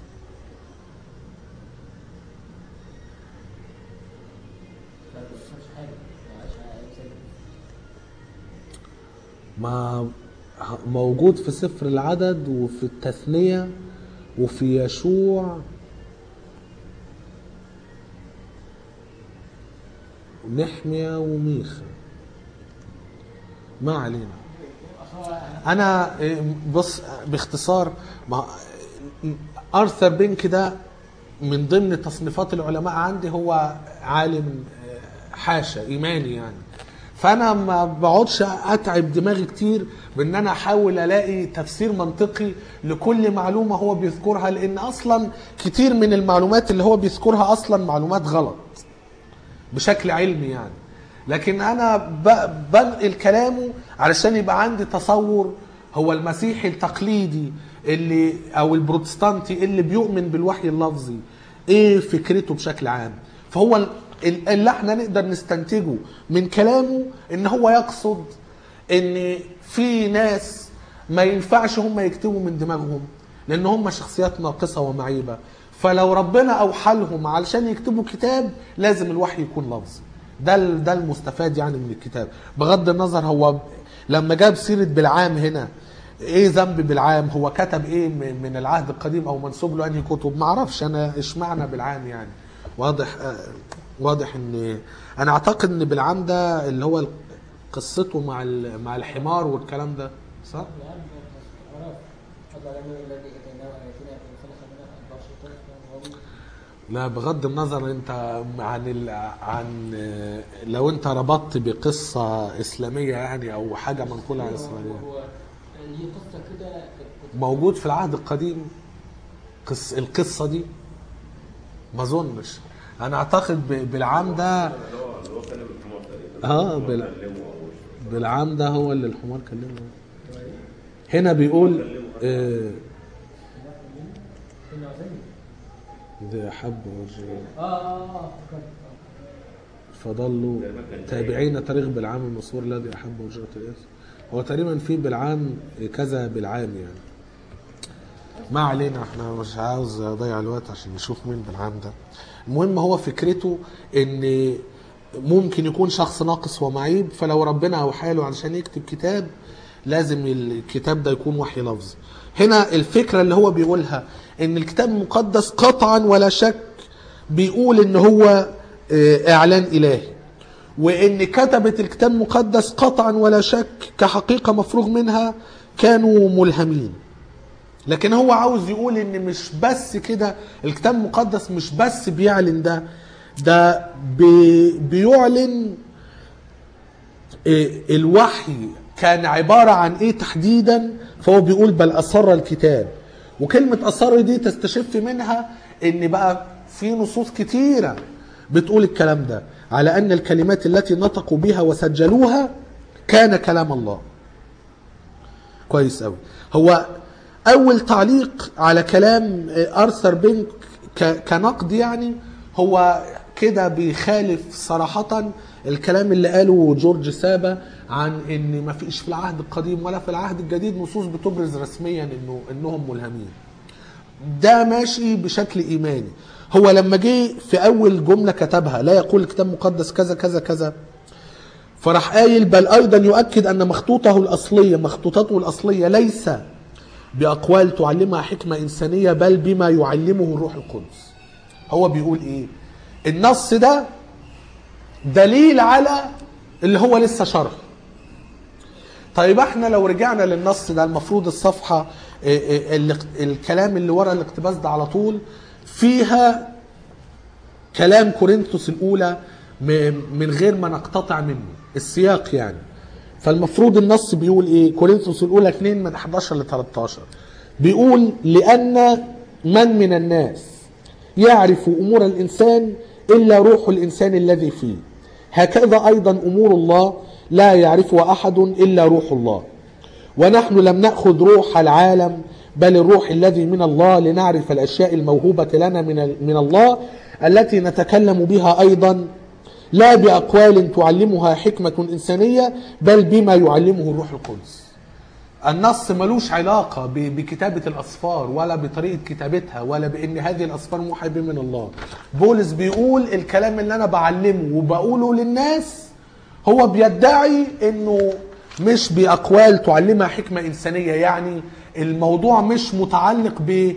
S2: ما بيفهمش حاجه يعني عايش على أي سنة.
S1: ما موجود في سفر العدد وفي التثنية وفي يشوع ونحمية وميخا ما علينا
S2: أصل هو
S1: انا إيه، بص باختصار ما ارثر بينك ده من ضمن تصنيفات العلماء عندي هو عالم آه، حاشا ايماني يعني فانا ما بقعدش اتعب دماغي كتير بان انا احاول الاقي تفسير منطقي لكل معلومه هو بيذكرها لان اصلا كتير من المعلومات اللي هو بيذكرها اصلا معلومات غلط بشكل علمي يعني لكن انا ب- بنقل كلامه علشان يبقى عندي تصور هو المسيحي التقليدي اللي او البروتستانتي اللي بيؤمن بالوحي اللفظي ايه فكرته بشكل عام فهو ال- ال- اللي احنا نقدر نستنتجه من كلامه ان هو يقصد ان في ناس ما ينفعش هم يكتبوا من دماغهم لان هم شخصيات ناقصه ومعيبه فلو ربنا اوحى لهم علشان يكتبوا كتاب لازم الوحي يكون لفظي ده ال- ده المستفاد يعني من الكتاب بغض النظر هو ب- لما جاب سيره بالعام هنا ايه ذنب بالعام هو كتب ايه م- من العهد القديم او منسوب له انهي كتب ما اعرفش انا اشمعنى بالعام يعني واضح آه، واضح ان انا اعتقد ان بالعام ده اللي هو قصته مع ال- مع الحمار والكلام ده صح
S2: العام عرف حتى لما الذي اتيناه اياتنا فخلق منها اربع شيطان غضب
S1: لا بغض النظر انت عن ال... عن لو انت ربطت بقصه اسلاميه يعني او حاجه منقوله عن اسرائيل
S2: هو ليه قصه كده كنت-
S1: موجود في العهد القديم قص... القصه دي ما اظنش انا اعتقد ب... بالعام ده
S3: اللي هو اللي هو كلم الحمار تقريبا
S1: اه
S3: هو
S1: بال...
S3: كلمه او
S1: بالعام ده هو اللي الحمار كلمه هنا بيقول آه،
S2: كنا عايزين
S1: ذي حب وجه
S2: اه اه اه افتكرت
S1: فضلوا تابعين طريق بالعام المسؤول الذي احب وجرة الاثم هو تقريبا في بالعام كذا بالعام يعني ما علينا احنا مش عاوز اضيع الوقت عشان نشوف مين بالعام ده المهم هو فكرته ان ممكن يكون شخص ناقص ومعيب فلو ربنا اوحى له علشان يكتب كتاب لازم الكتاب ده يكون وحي لفظي هنا الفكره اللي هو بيقولها ان الكتاب المقدس قطعا ولا شك بيقول ان هو آه، اعلان الهي وان كتبه الكتاب المقدس قطعا ولا شك كحقيقه مفروغ منها كانوا ملهمين لكن هو عاوز يقول ان مش بس كده الكتاب المقدس مش بس بيعلن ده ده بي بيعلن إيه الوحي كان عبارة عن ايه تحديدا فهو بيقول بل أسر الكتاب وكلمة أسر دي تستشف منها ان بقى في نصوص كتيرة بتقول الكلام ده على أن الكلمات التي نطقوا بها وسجلوها كان كلام الله كويس قوي هو اول تعليق على كلام ارثر بينك ك- كنقد يعني هو كده بيخالف صراحة الكلام اللي قاله جورج سابا عن ان ما فيش في العهد القديم ولا في العهد الجديد نصوص بتبرز رسميا انه انهم ملهمين ده ماشي بشكل ايماني هو لما جه في اول جمله كتبها لا يقول الكتاب المقدس كذا كذا كذا فراح قايل بل ايضا يؤكد ان مخطوطه الاصليه مخطوطاته الاصليه ليس باقوال تعلمها حكمه انسانيه بل بما يعلمه الروح القدس هو بيقول ايه النص ده دليل على اللي هو لسه شرح طيب احنا لو رجعنا للنص ده المفروض الصفحة اه، اه، الاق- الكلام اللي ورا الاقتباس ده على طول فيها كلام كورنثوس الأولى م- من غير ما نقتطع منه السياق يعني فالمفروض النص بيقول ايه كورنثوس الأولى 2 من 11 ل 13 بيقول لأن من من الناس يعرف أمور الإنسان إلا روح الإنسان الذي فيه هكذا أيضا أمور الله لا يعرفها أحد إلا روح الله ونحن لم نأخذ روح العالم بل الروح الذي من الله لنعرف الأشياء الموهوبة لنا من من الله التي نتكلم بها أيضا لا بأقوال تعلمها حكمة إنسانية بل بما يعلمه الروح القدس النص ملوش علاقة ب- بكتابة الأسفار ولا بطريقة كتابتها ولا بأن هذه الأسفار موحى به من الله بولس بيقول الكلام اللي أنا بعلمه وبقوله للناس هو بيدعي أنه مش بأقوال تعلمها حكمة إنسانية يعني الموضوع مش متعلق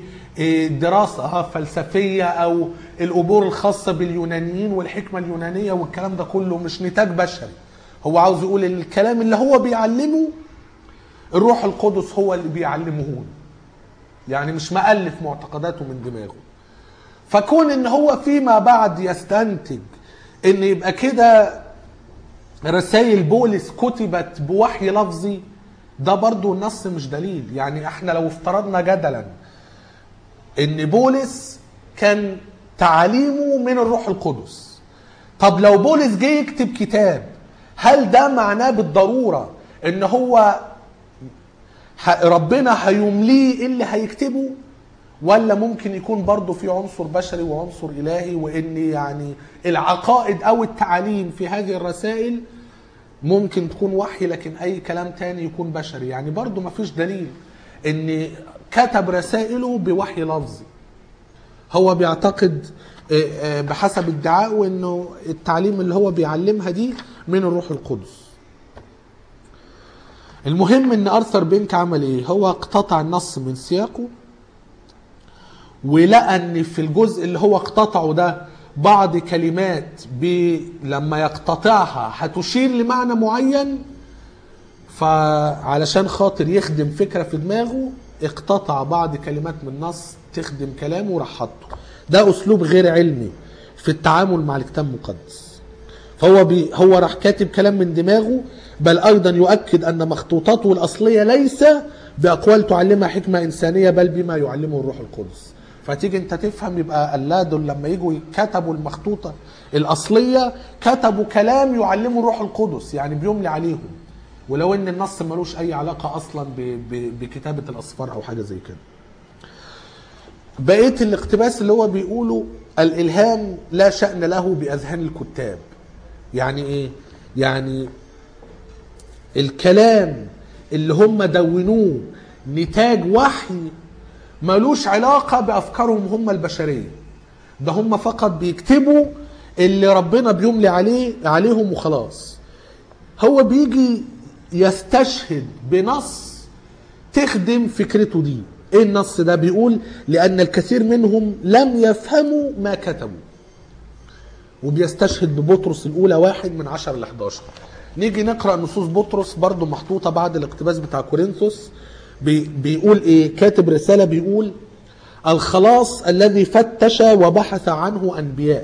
S1: بدراسة فلسفية أو الأمور الخاصة باليونانيين والحكمة اليونانية والكلام ده كله مش نتاج بشري هو عاوز يقول الكلام اللي هو بيعلمه الروح القدس هو اللي بيعلمهون يعني مش مألف معتقداته من دماغه فكون ان هو فيما بعد يستنتج ان يبقى كده رسائل بولس كتبت بوحي لفظي ده برضو النص مش دليل يعني احنا لو افترضنا جدلا ان بولس كان تعاليمه من الروح القدس طب لو بولس جه يكتب كتاب هل ده معناه بالضرورة ان هو ه- ربنا هيمليه إيه اللي هيكتبه ولا ممكن يكون برضه في عنصر بشري وعنصر إلهي وإن يعني العقائد أو التعاليم في هذه الرسائل ممكن تكون وحي لكن أي كلام تاني يكون بشري يعني برضه مفيش دليل إن كتب رسائله بوحي لفظي هو بيعتقد آه، آه، بحسب ادعائه انه التعليم اللي هو بيعلمها دي من الروح القدس المهم ان ارثر بينك عمل ايه هو اقتطع النص من سياقه ولقى ان في الجزء اللي هو اقتطعه ده بعض كلمات ب... لما يقتطعها هتشير لمعنى معين فعلشان خاطر يخدم فكره في دماغه اقتطع بعض كلمات من النص تخدم كلامه وراح حطه ده اسلوب غير علمي في التعامل مع الكتاب المقدس فهو بي هو راح كاتب كلام من دماغه بل ايضا يؤكد ان مخطوطاته الاصليه ليس باقوال تعلمها حكمه انسانيه بل بما يعلمه الروح القدس فتيجي انت تفهم يبقى الله دول لما يجوا كتبوا المخطوطه الاصليه كتبوا كلام يعلمه الروح القدس يعني بيملي عليهم ولو ان النص ملوش اي علاقه اصلا ب- ب- بكتابه الاسفار او حاجه زي كده بقيه الاقتباس اللي هو بيقوله الالهام لا شان له باذهان الكتاب يعني ايه يعني الكلام اللي هم دونوه نتاج وحي ملوش علاقة بأفكارهم هم البشرية ده هم فقط بيكتبوا اللي ربنا بيملي عليه عليهم وخلاص هو بيجي يستشهد بنص تخدم فكرته دي ايه النص ده بيقول لأن الكثير منهم لم يفهموا ما كتبوا وبيستشهد ببطرس الأولى واحد من عشر ل 11 نيجي نقرأ نصوص بطرس برضو محطوطة بعد الاقتباس بتاع كورنثوس بي بيقول ايه كاتب رسالة بيقول الخلاص الذي فتش وبحث عنه أنبياء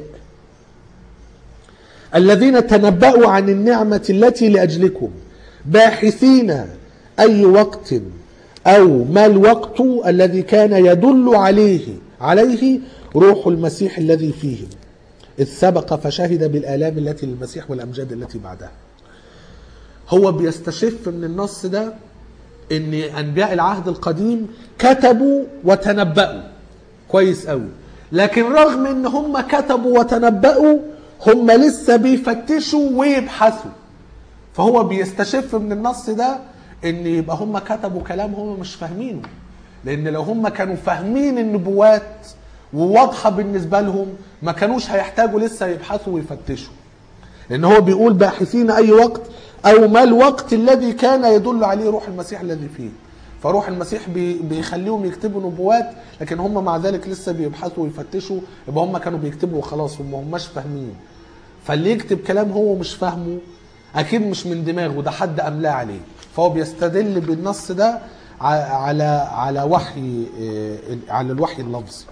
S1: الذين تنبأوا عن النعمة التي لأجلكم باحثين أي وقت أو ما الوقت الذي كان يدل عليه عليه روح المسيح الذي فيهم إذ سبق فشهد بالآلام التي للمسيح والأمجاد التي بعدها هو بيستشف من النص ده ان انبياء العهد القديم كتبوا وتنبأوا كويس قوي لكن رغم ان هم كتبوا وتنبأوا هم لسه بيفتشوا ويبحثوا فهو بيستشف من النص ده ان يبقى هم كتبوا كلام هم مش فاهمينه لان لو هم كانوا فاهمين النبوات وواضحه بالنسبه لهم ما كانوش هيحتاجوا لسه يبحثوا ويفتشوا لان هو بيقول باحثين اي وقت او ما الوقت الذي كان يدل عليه روح المسيح الذي فيه فروح المسيح بي- بيخليهم يكتبوا نبوات لكن هم مع ذلك لسه بيبحثوا ويفتشوا يبقى هم كانوا بيكتبوا وخلاص هم هماش فاهمين فاللي يكتب كلام هو مش فاهمه اكيد مش من دماغه ده حد املاه عليه فهو بيستدل بالنص ده ع- على على وحي آه، على الوحي اللفظي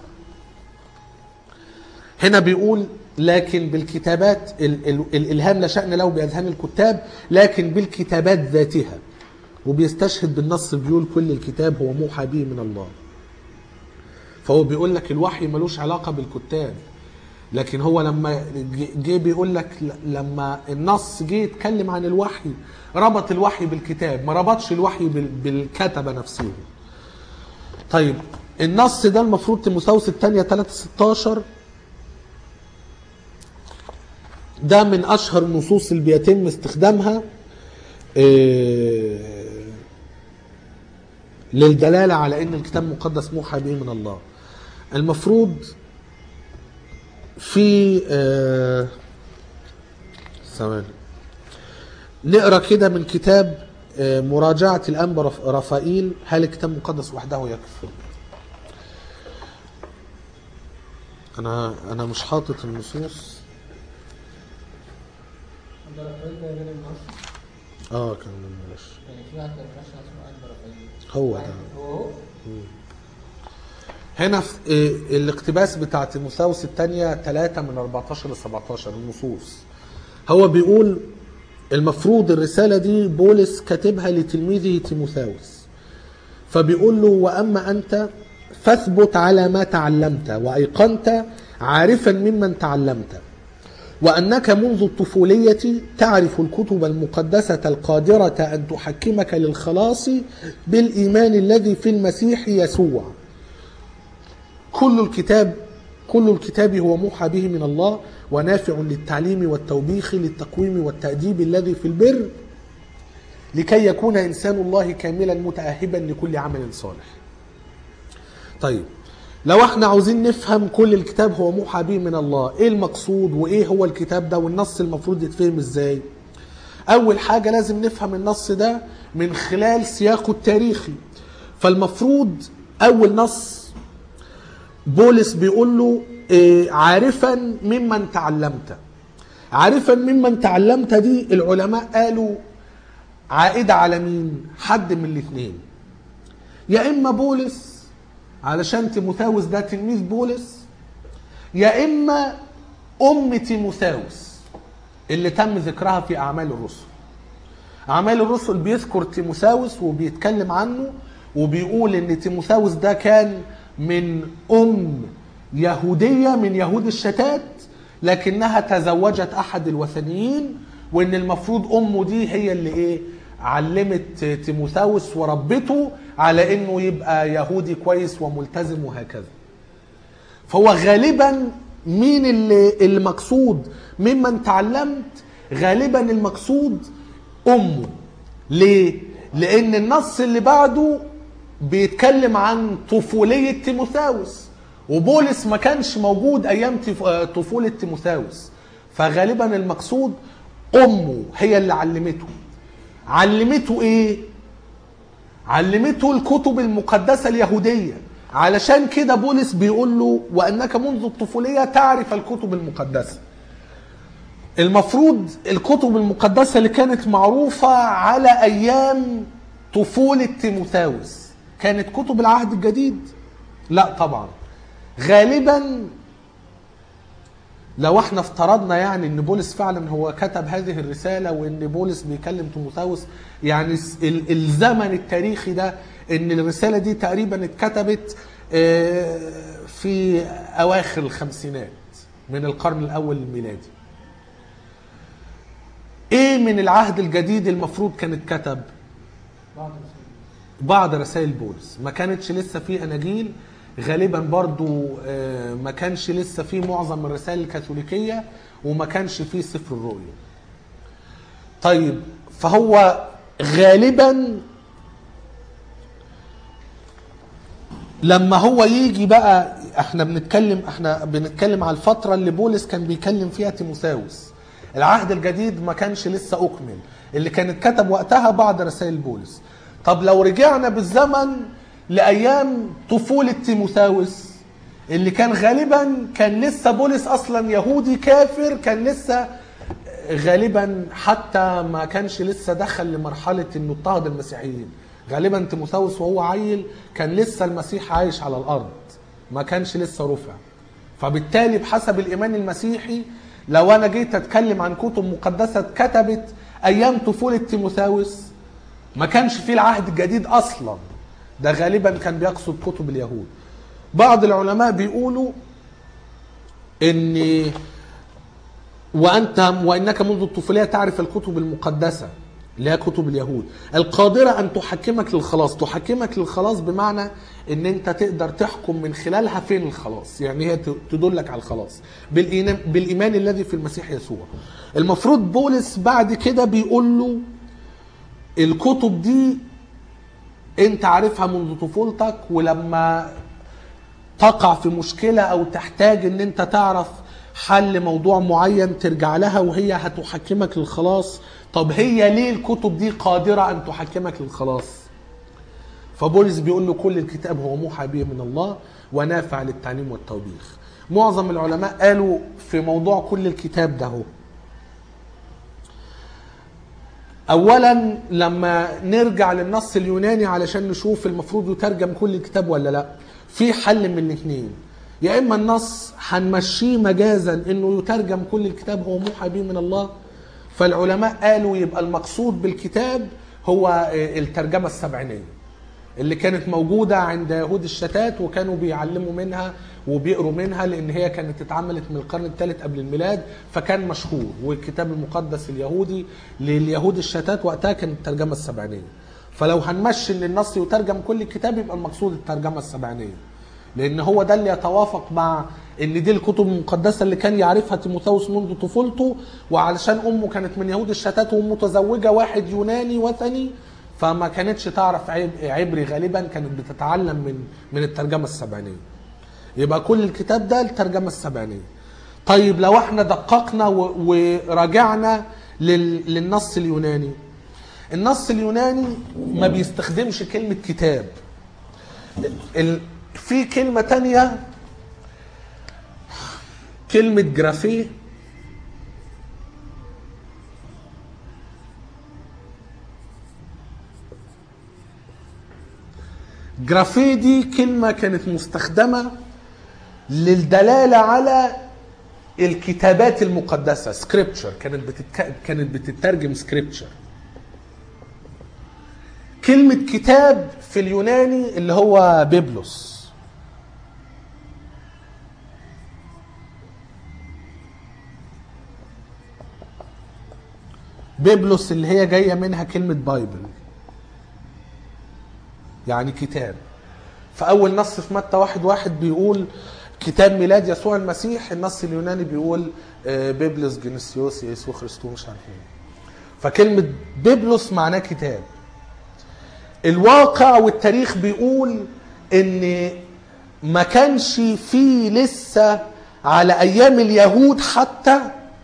S1: هنا بيقول لكن بالكتابات ال ال الالهام لا شان له باذهان الكتاب لكن بالكتابات ذاتها وبيستشهد بالنص بيقول كل الكتاب هو موحى به من الله فهو بيقول لك الوحي ملوش علاقه بالكتاب لكن هو لما ج- جه بيقول لك ل- لما النص جه يتكلم عن الوحي ربط الوحي بالكتاب ما ربطش الوحي بال- بالكتبه نفسهم طيب النص ده المفروض تيموثاوس الثانية 3 16 ده من اشهر النصوص اللي بيتم استخدامها آه، للدلاله على ان الكتاب المقدس موحى به من الله المفروض في آه، ثواني نقرا كده من كتاب آه، مراجعه الانبا رف- رفائيل هل الكتاب المقدس وحده يكفي انا انا مش حاطط النصوص
S2: عند رفايل ده غير النص
S1: اه كان ماشي
S2: يعني في واحد كان ماشي اسمه عند رفايل
S1: هو ده
S2: هو هو
S1: هنا في آه، الاقتباس بتاع تيموثاوس الثانية 3 من 14 ل 17 النصوص هو بيقول المفروض الرسالة دي بولس كاتبها لتلميذه تيموثاوس فبيقول له وأما أنت فاثبت على ما تعلمت وأيقنت عارفا ممن تعلمت وأنك منذ الطفولية تعرف الكتب المقدسة القادرة أن تحكمك للخلاص بالإيمان الذي في المسيح يسوع كل الكتاب كل الكتاب هو موحى به من الله ونافع للتعليم والتوبيخ للتقويم والتأديب الذي في البر لكي يكون إنسان الله كاملا متأهبا لكل عمل صالح طيب لو احنا عاوزين نفهم كل الكتاب هو موحى به من الله ايه المقصود وايه هو الكتاب ده والنص المفروض يتفهم ازاي اول حاجة لازم نفهم النص ده من خلال سياقه التاريخي فالمفروض اول نص بولس بيقول له إيه، عارفا ممن تعلمت عارفا ممن تعلمت دي العلماء قالوا عائدة على مين حد من الاثنين يا اما بولس علشان تيموثاوس ده تلميذ بولس يا اما ام تيموثاوس اللي تم ذكرها في اعمال الرسل اعمال الرسل بيذكر تيموثاوس وبيتكلم عنه وبيقول ان تيموثاوس ده كان من ام يهوديه من يهود الشتات لكنها تزوجت احد الوثنيين وان المفروض امه دي هي اللي ايه علمت تيموثاوس وربته على انه يبقى يهودي كويس وملتزم وهكذا فهو غالبا مين اللي المقصود ممن تعلمت غالبا المقصود امه ليه لان النص اللي بعده بيتكلم عن طفوليه تيموثاوس وبولس ما كانش موجود ايام تف- آه، طفوله تيموثاوس فغالبا المقصود امه هي اللي علمته علمته ايه علمته الكتب المقدسة اليهودية علشان كده بولس بيقول له وأنك منذ الطفولية تعرف الكتب المقدسة المفروض الكتب المقدسة اللي كانت معروفة على أيام طفولة تيموثاوس كانت كتب العهد الجديد لا طبعا غالبا لو احنا افترضنا يعني ان بولس فعلا هو كتب هذه الرساله وان بولس بيكلم تيموثاوس يعني س- ال- الزمن التاريخي ده ان الرساله دي تقريبا اتكتبت آه، في اواخر الخمسينات من القرن الاول الميلادي ايه من العهد الجديد المفروض كان اتكتب
S2: بعض الرسول
S1: بعض رسائل بولس ما كانتش لسه في اناجيل غالبا برضو آه، ما كانش لسه في معظم الرسائل الكاثوليكيه وما كانش في سفر الرؤيا طيب فهو غالبا لما هو يجي بقى احنا بنتكلم احنا بنتكلم على الفتره اللي بولس كان بيكلم فيها تيموثاوس العهد الجديد ما كانش لسه اكمل اللي كان اتكتب وقتها بعض رسائل بولس طب لو رجعنا بالزمن لايام طفوله تيموثاوس اللي كان غالبا كان لسه بولس اصلا يهودي كافر كان لسه غالبا حتى ما كانش لسه دخل لمرحله انه اضطهد المسيحيين غالبا تيموثاوس وهو عيل كان لسه المسيح عايش على الارض ما كانش لسه رفع فبالتالي بحسب الايمان المسيحي لو انا جيت اتكلم عن كتب مقدسه اتكتبت ايام طفوله تيموثاوس ما كانش فيه العهد الجديد اصلا ده غالبا كان بيقصد كتب اليهود بعض العلماء بيقولوا ان وانت وانك منذ الطفوليه تعرف الكتب المقدسه اللي هي كتب اليهود القادره ان تحكمك للخلاص تحكمك للخلاص بمعنى ان انت تقدر تحكم من خلالها فين الخلاص يعني هي ت- تدلك على الخلاص بالايمان بالايمان الذي في المسيح يسوع المفروض بولس بعد كده بيقول له الكتب دي انت عارفها منذ طفولتك ولما تقع في مشكلة أو تحتاج إن أنت تعرف حل موضوع معين ترجع لها وهي هتحكمك للخلاص طب هي ليه الكتب دي قادرة أن تحكمك للخلاص فبولس بيقول له كل الكتاب هو موحى به من الله ونافع للتعليم والتوبيخ معظم العلماء قالوا في موضوع كل الكتاب ده هو اولا لما نرجع للنص اليوناني علشان نشوف المفروض يترجم كل الكتاب ولا لا في حل من الاثنين يا اما النص هنمشيه مجازا انه يترجم كل الكتاب هو موحى به من الله فالعلماء قالوا يبقى المقصود بالكتاب هو آه، الترجمه السبعينيه اللي كانت موجودة عند يهود الشتات وكانوا بيعلموا منها وبيقروا منها لأن هي كانت اتعملت من القرن الثالث قبل الميلاد فكان مشهور والكتاب المقدس اليهودي لليهود الشتات وقتها كانت الترجمة السبعينية فلو هنمشي ان النص يترجم كل الكتاب يبقى المقصود الترجمة السبعينية لان هو ده اللي يتوافق مع ان دي الكتب المقدسه اللي كان يعرفها تيموثاوس منذ طفولته وعلشان امه كانت من يهود الشتات ومتزوجه واحد يوناني وثني فما كانتش تعرف عب- عبري غالبا كانت بتتعلم من من الترجمه السبعينيه يبقى كل الكتاب ده الترجمه السبعينيه طيب لو احنا دققنا و- وراجعنا لل- للنص اليوناني النص اليوناني ما بيستخدمش كلمه كتاب ال... في كلمة تانية كلمة جرافيه جرافيه دي كلمة كانت مستخدمة للدلالة على الكتابات المقدسة سكريبتشر كانت بتتك... كانت بتترجم سكريبتشر كلمة كتاب في اليوناني اللي هو بيبلوس بيبلوس اللي هي جاية منها كلمة بايبل يعني كتاب فأول نص في متى واحد واحد بيقول كتاب ميلاد يسوع المسيح النص اليوناني بيقول آه، بيبلوس جينيسيوس يسوع خريستوس مش عارف ايه فكلمة بيبلوس معناه كتاب الواقع والتاريخ بيقول ان ما كانش فيه لسه على ايام اليهود حتى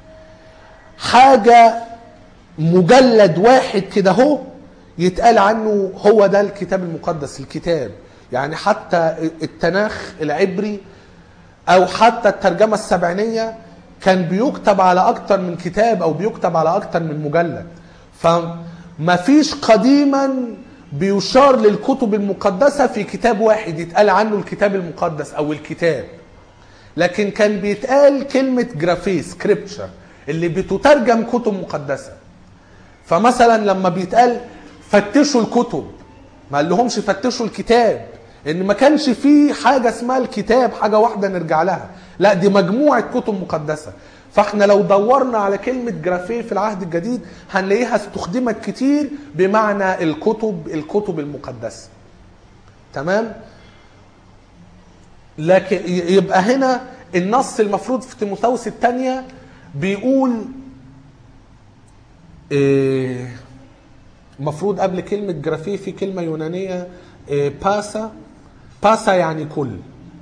S1: حاجه مجلد واحد كده هو يتقال عنه هو ده الكتاب المقدس الكتاب يعني حتى التناخ العبري او حتى الترجمه السبعينيه كان بيكتب على اكتر من كتاب او بيكتب على اكتر من مجلد فما فيش قديما بيشار للكتب المقدسه في كتاب واحد يتقال عنه الكتاب المقدس او الكتاب لكن كان بيتقال كلمه جرافي سكريبتشر اللي بتترجم كتب مقدسه فمثلا لما بيتقال فتشوا الكتب ما قال لهمش فتشوا الكتاب ان ما كانش فيه حاجه اسمها الكتاب حاجه واحده نرجع لها لا دي مجموعه كتب مقدسه فاحنا لو دورنا على كلمه جرافيه في العهد الجديد هنلاقيها استخدمت كتير بمعنى الكتب الكتب المقدسه تمام لكن ي- يبقى هنا النص المفروض في تيموثاوس الثانيه بيقول إيه المفروض قبل كلمة جرافيه في كلمة يونانية إيه باسا باسا يعني كل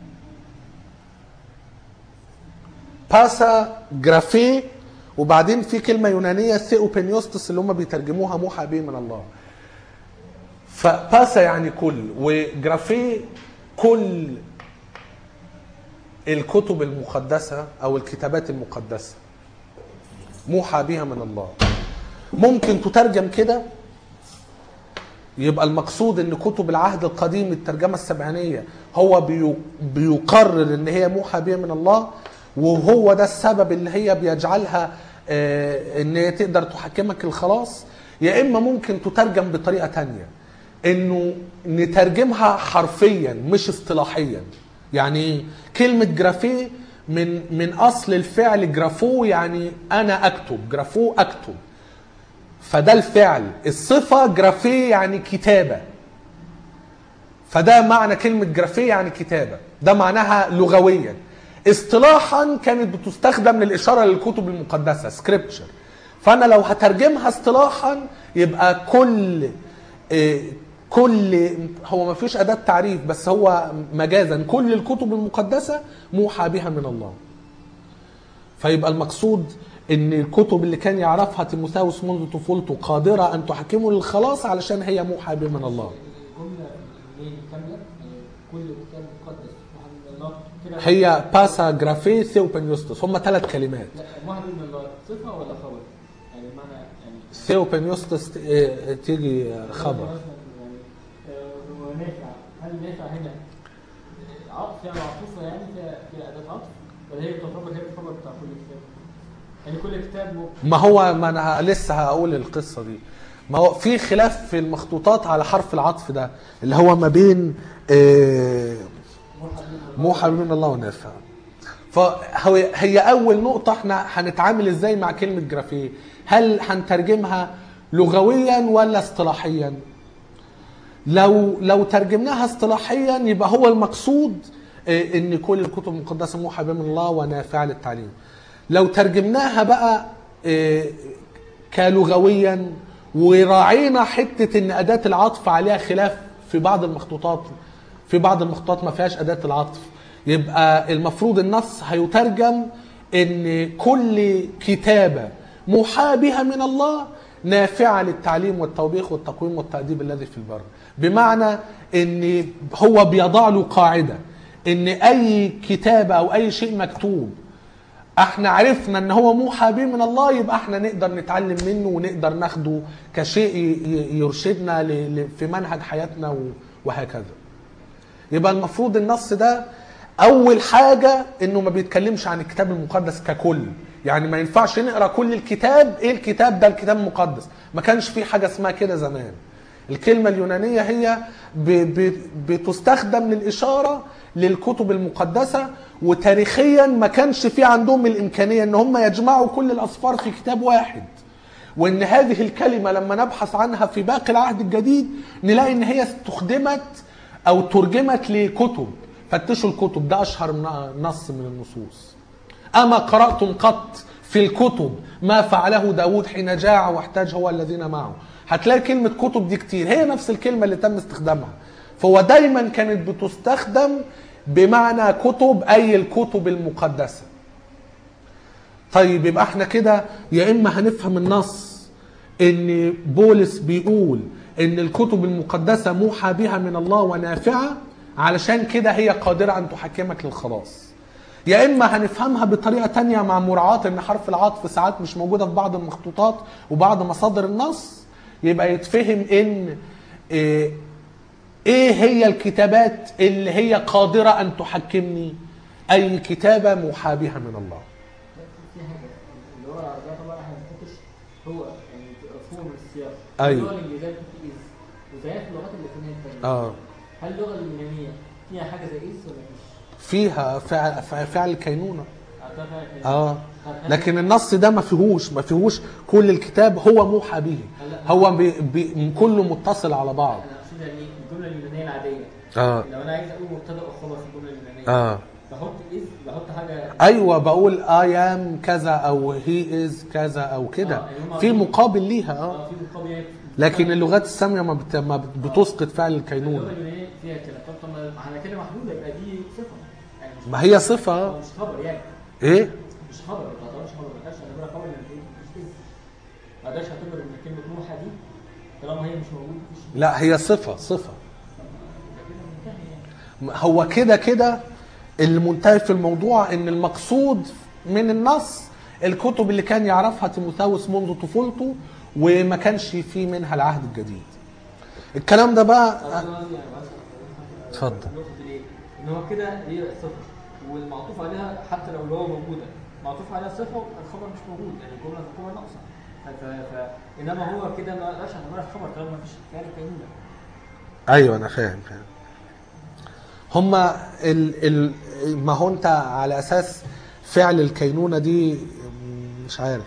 S1: باسا جرافيه وبعدين في كلمة يونانية ثيوبينيوستس اللي هم بيترجموها موحى به من الله فباسا يعني كل وجرافيه كل الكتب المقدسة أو الكتابات المقدسة موحى بها من الله ممكن تترجم كده يبقى المقصود ان كتب العهد القديم الترجمه السبعينيه هو بيو- بيقرر ان هي موحى بها من الله وهو ده السبب اللي هي بيجعلها آه، ان هي تقدر تحكمك الخلاص يا اما ممكن تترجم بطريقه تانية انه نترجمها حرفيا مش اصطلاحيا يعني إيه؟ كلمه جرافيه من من اصل الفعل جرافو يعني انا اكتب جرافو اكتب فده الفعل الصفة جرافيه يعني كتابة فده معنى كلمة جرافيه يعني كتابة ده معناها لغويا اصطلاحا كانت بتستخدم للإشارة للكتب المقدسة سكريبتشر فأنا لو هترجمها اصطلاحا يبقى كل إيه، كل هو ما فيش أداة تعريف بس هو مجازا كل الكتب المقدسة موحى بها من الله فيبقى المقصود ان الكتب اللي كان يعرفها تيموثاوس منذ طفولته قادره ان تحكمه للخلاص علشان هي موحى به من الله
S2: الجمله اللي هي كامله يعني كل كتاب مقدس واحد من الله كده
S1: هي باسا جرافي ثيوبن يوستس هم ثلاث كلمات
S2: لا واحد من الله صفه ولا خبر؟ يعني بمعنى يعني
S1: ثيوبن يوستس ت- آه، تيجي آه، خبر
S2: يعني آه، ونافع هل نافع هنا عطف يعني عطوفه يعني فيها فيها اداه عطف ولا هي تعتبر هي الخبر بتاع كل كتاب؟ يعني كل كتاب م-
S1: ما هو ما انا لسه هقول القصه دي ما هو في خلاف في المخطوطات على حرف العطف ده اللي هو ما بين آه، موحى من الله ونافع فهي هي اول نقطه احنا هنتعامل ازاي مع كلمه جرافيه هل هنترجمها لغويا ولا اصطلاحيا لو لو ترجمناها اصطلاحيا يبقى هو المقصود آه، ان كل الكتب المقدسه موحى بها من الله ونافعه للتعليم لو ترجمناها بقى آه، كلغويا وراعينا حته ان اداه العطف عليها خلاف في بعض المخطوطات في بعض المخطوطات ما فيهاش اداه العطف يبقى المفروض النص هيترجم ان كل كتابه محا بها من الله نافعه للتعليم والتوبيخ والتقويم والتاديب الذي في البر بمعنى ان هو بيضع له قاعده ان اي كتابه او اي شيء مكتوب احنا عرفنا ان هو موحى به من الله يبقى احنا نقدر نتعلم منه ونقدر ناخده كشيء ي- ي- يرشدنا ل- ل- في منهج حياتنا و- وهكذا يبقى المفروض النص ده اول حاجه انه ما بيتكلمش عن الكتاب المقدس ككل يعني ما ينفعش نقرا كل الكتاب ايه الكتاب ده الكتاب المقدس ما كانش في حاجه اسمها كده زمان الكلمة اليونانية هي ب- ب- بتستخدم للإشارة للكتب المقدسة وتاريخيا ما كانش في عندهم الإمكانية إن هم يجمعوا كل الأسفار في كتاب واحد وإن هذه الكلمة لما نبحث عنها في باقي العهد الجديد نلاقي إن هي استخدمت أو ترجمت لكتب فتشوا الكتب ده أشهر ن- نص من النصوص أما قرأتم قط في الكتب ما فعله داود حين جاع واحتاج هو الذين معه هتلاقي كلمة كتب دي كتير هي نفس الكلمة اللي تم استخدامها فهو دايما كانت بتستخدم بمعنى كتب أي الكتب المقدسة طيب يبقى احنا كده يا إما هنفهم النص ان بولس بيقول ان الكتب المقدسة موحى بها من الله ونافعة علشان كده هي قادرة ان تحكمك للخلاص يا اما هنفهمها بطريقة تانية مع مراعاة ان حرف العطف ساعات مش موجودة في بعض المخطوطات وبعض مصادر النص يبقى يتفهم ان إيه, ايه هي الكتابات اللي هي قادرة ان تحكمني اي كتابة موحى بها من الله
S2: في حاجه اللي هو ده طبعا احنا بنفتش هو يعني مفهوم السياق
S1: أيوة.
S2: اللغه الانجليزيه بتبقى از وزيها في اللغات اللاتينيه الثانيه
S1: اه
S2: هل اللغه اليونانيه فيها حاجه زي از ولا مفيش؟
S1: فيها فعل, فعل الكينونة
S2: أعتقد فيها كده.
S1: اه
S2: طب هل-
S1: لكن النص ده ما فيهوش ما فيهوش كل الكتاب هو موحى به هو بي بي كله متصل على بعض
S2: انا اقصد يعني الجمله اليونانيه العاديه
S1: اه
S2: لو انا عايز اقول مبتدا وخبر في الجمله اليونانيه
S1: اه
S2: بحط از بحط حاجه
S1: ايوه بقول اي ام كذا او هي از كذا او كده
S2: آه، يعني هم
S1: في
S2: عاملين-
S1: مقابل ليها اه
S2: اه في مقابل يعني
S1: لكن اللغات الساميه ما, بت... ما بت- بتسقط فعل
S2: اللغه
S1: الكينونه
S2: اليونانيه فيها كده طب طب ما على كده محدوده يبقى دي صفه يعني مش
S1: ما هي صفه
S2: هو
S1: آه.
S2: مش خبر يعني
S1: ايه
S2: مش خبر ما تعتبرش خبر ما تعتبرش اعتبرها خبر لان دي مش اسم ما اقدرش اعتبر ان كلمه موحى دي طالما هي مش موجوده مفيش
S1: لا هي صفه صفه
S2: يبقى كده منتهي يعني
S1: هو كده كده المنتهي في الموضوع ان المقصود من النص الكتب اللي كان يعرفها تيموثاوس منذ طفولته وما كانش في منها العهد الجديد الكلام ده بقى اتفضل.
S2: النقطة دي ليه؟ ان هو كده هي صفة والمعطوف عليها حتى لو اللي هو موجودة معطوف عليها صفة الخبر مش موجود يعني الجملة الجملة ناقصة ف... ف... ف... انما هو كده ما قدرش اعتبرها خبر طالما ما فيش فعل كينونة
S1: ايوه انا فاهم فاهم هما ال ال ما هو انت على اساس فعل الكينونه دي مش عارف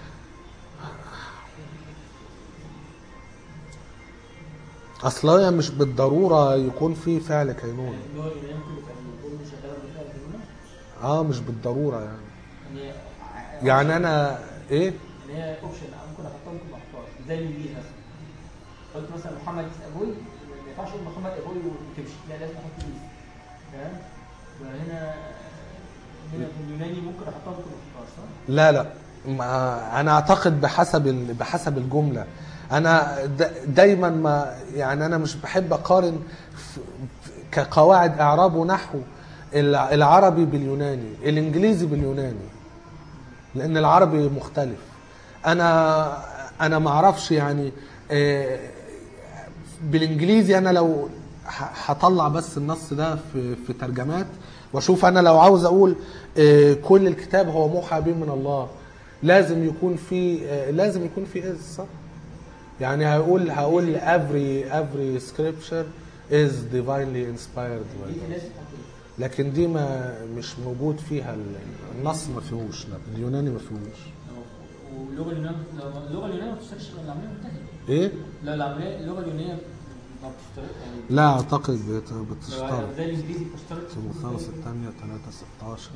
S1: اصل هي مش بالضروره يكون في فعل كينونه
S2: اللي هو اليونان كله كان بيقول شغالة بالفعل كينونة
S1: اه مش بالضروره يعني
S2: ان هي
S1: يعني انا ايه
S2: ان هي اوبشن ممكن احطها ممكن ما احطهاش زي الانجليزي مثلا قلت مثلا محمد ابوي ما ينفعش اقول محمد ابوي وتمشي لا لازم احط انجليزي تمام وهنا هنا في اليوناني ممكن احطها ممكن ما احطهاش صح؟
S1: لا لا ما انا اعتقد بحسب ال- بحسب الجمله انا دا- دايما ما يعني انا مش بحب اقارن ف- كقواعد اعراب ونحو الع- العربي باليوناني الانجليزي باليوناني لان العربي مختلف انا انا ما اعرفش يعني آه، بالانجليزي انا لو ه- هطلع بس النص ده في في ترجمات واشوف انا لو عاوز اقول آه، كل الكتاب هو موحى به من الله لازم يكون في آه، لازم يكون في از صح يعني هقول هقول every every scripture is divinely inspired by
S2: دي
S1: God.
S2: لازم تحط إيه؟
S1: لكن دي ما مش موجود فيها ال- النص ما فيهوش لا اليوناني ما فيهوش
S2: واللغه اليونانيه لو- اللغه اليونانيه ما بتشتغلش غير العمليه منتهيه
S1: ايه
S2: لا العمليه اللغه اليونانيه ما بتشتغل يعني
S1: لا اعتقد بت-
S2: لو-
S1: بتشترط
S2: زي الانجليزي بتشتغل
S1: تيموثاوس الثانية 3 16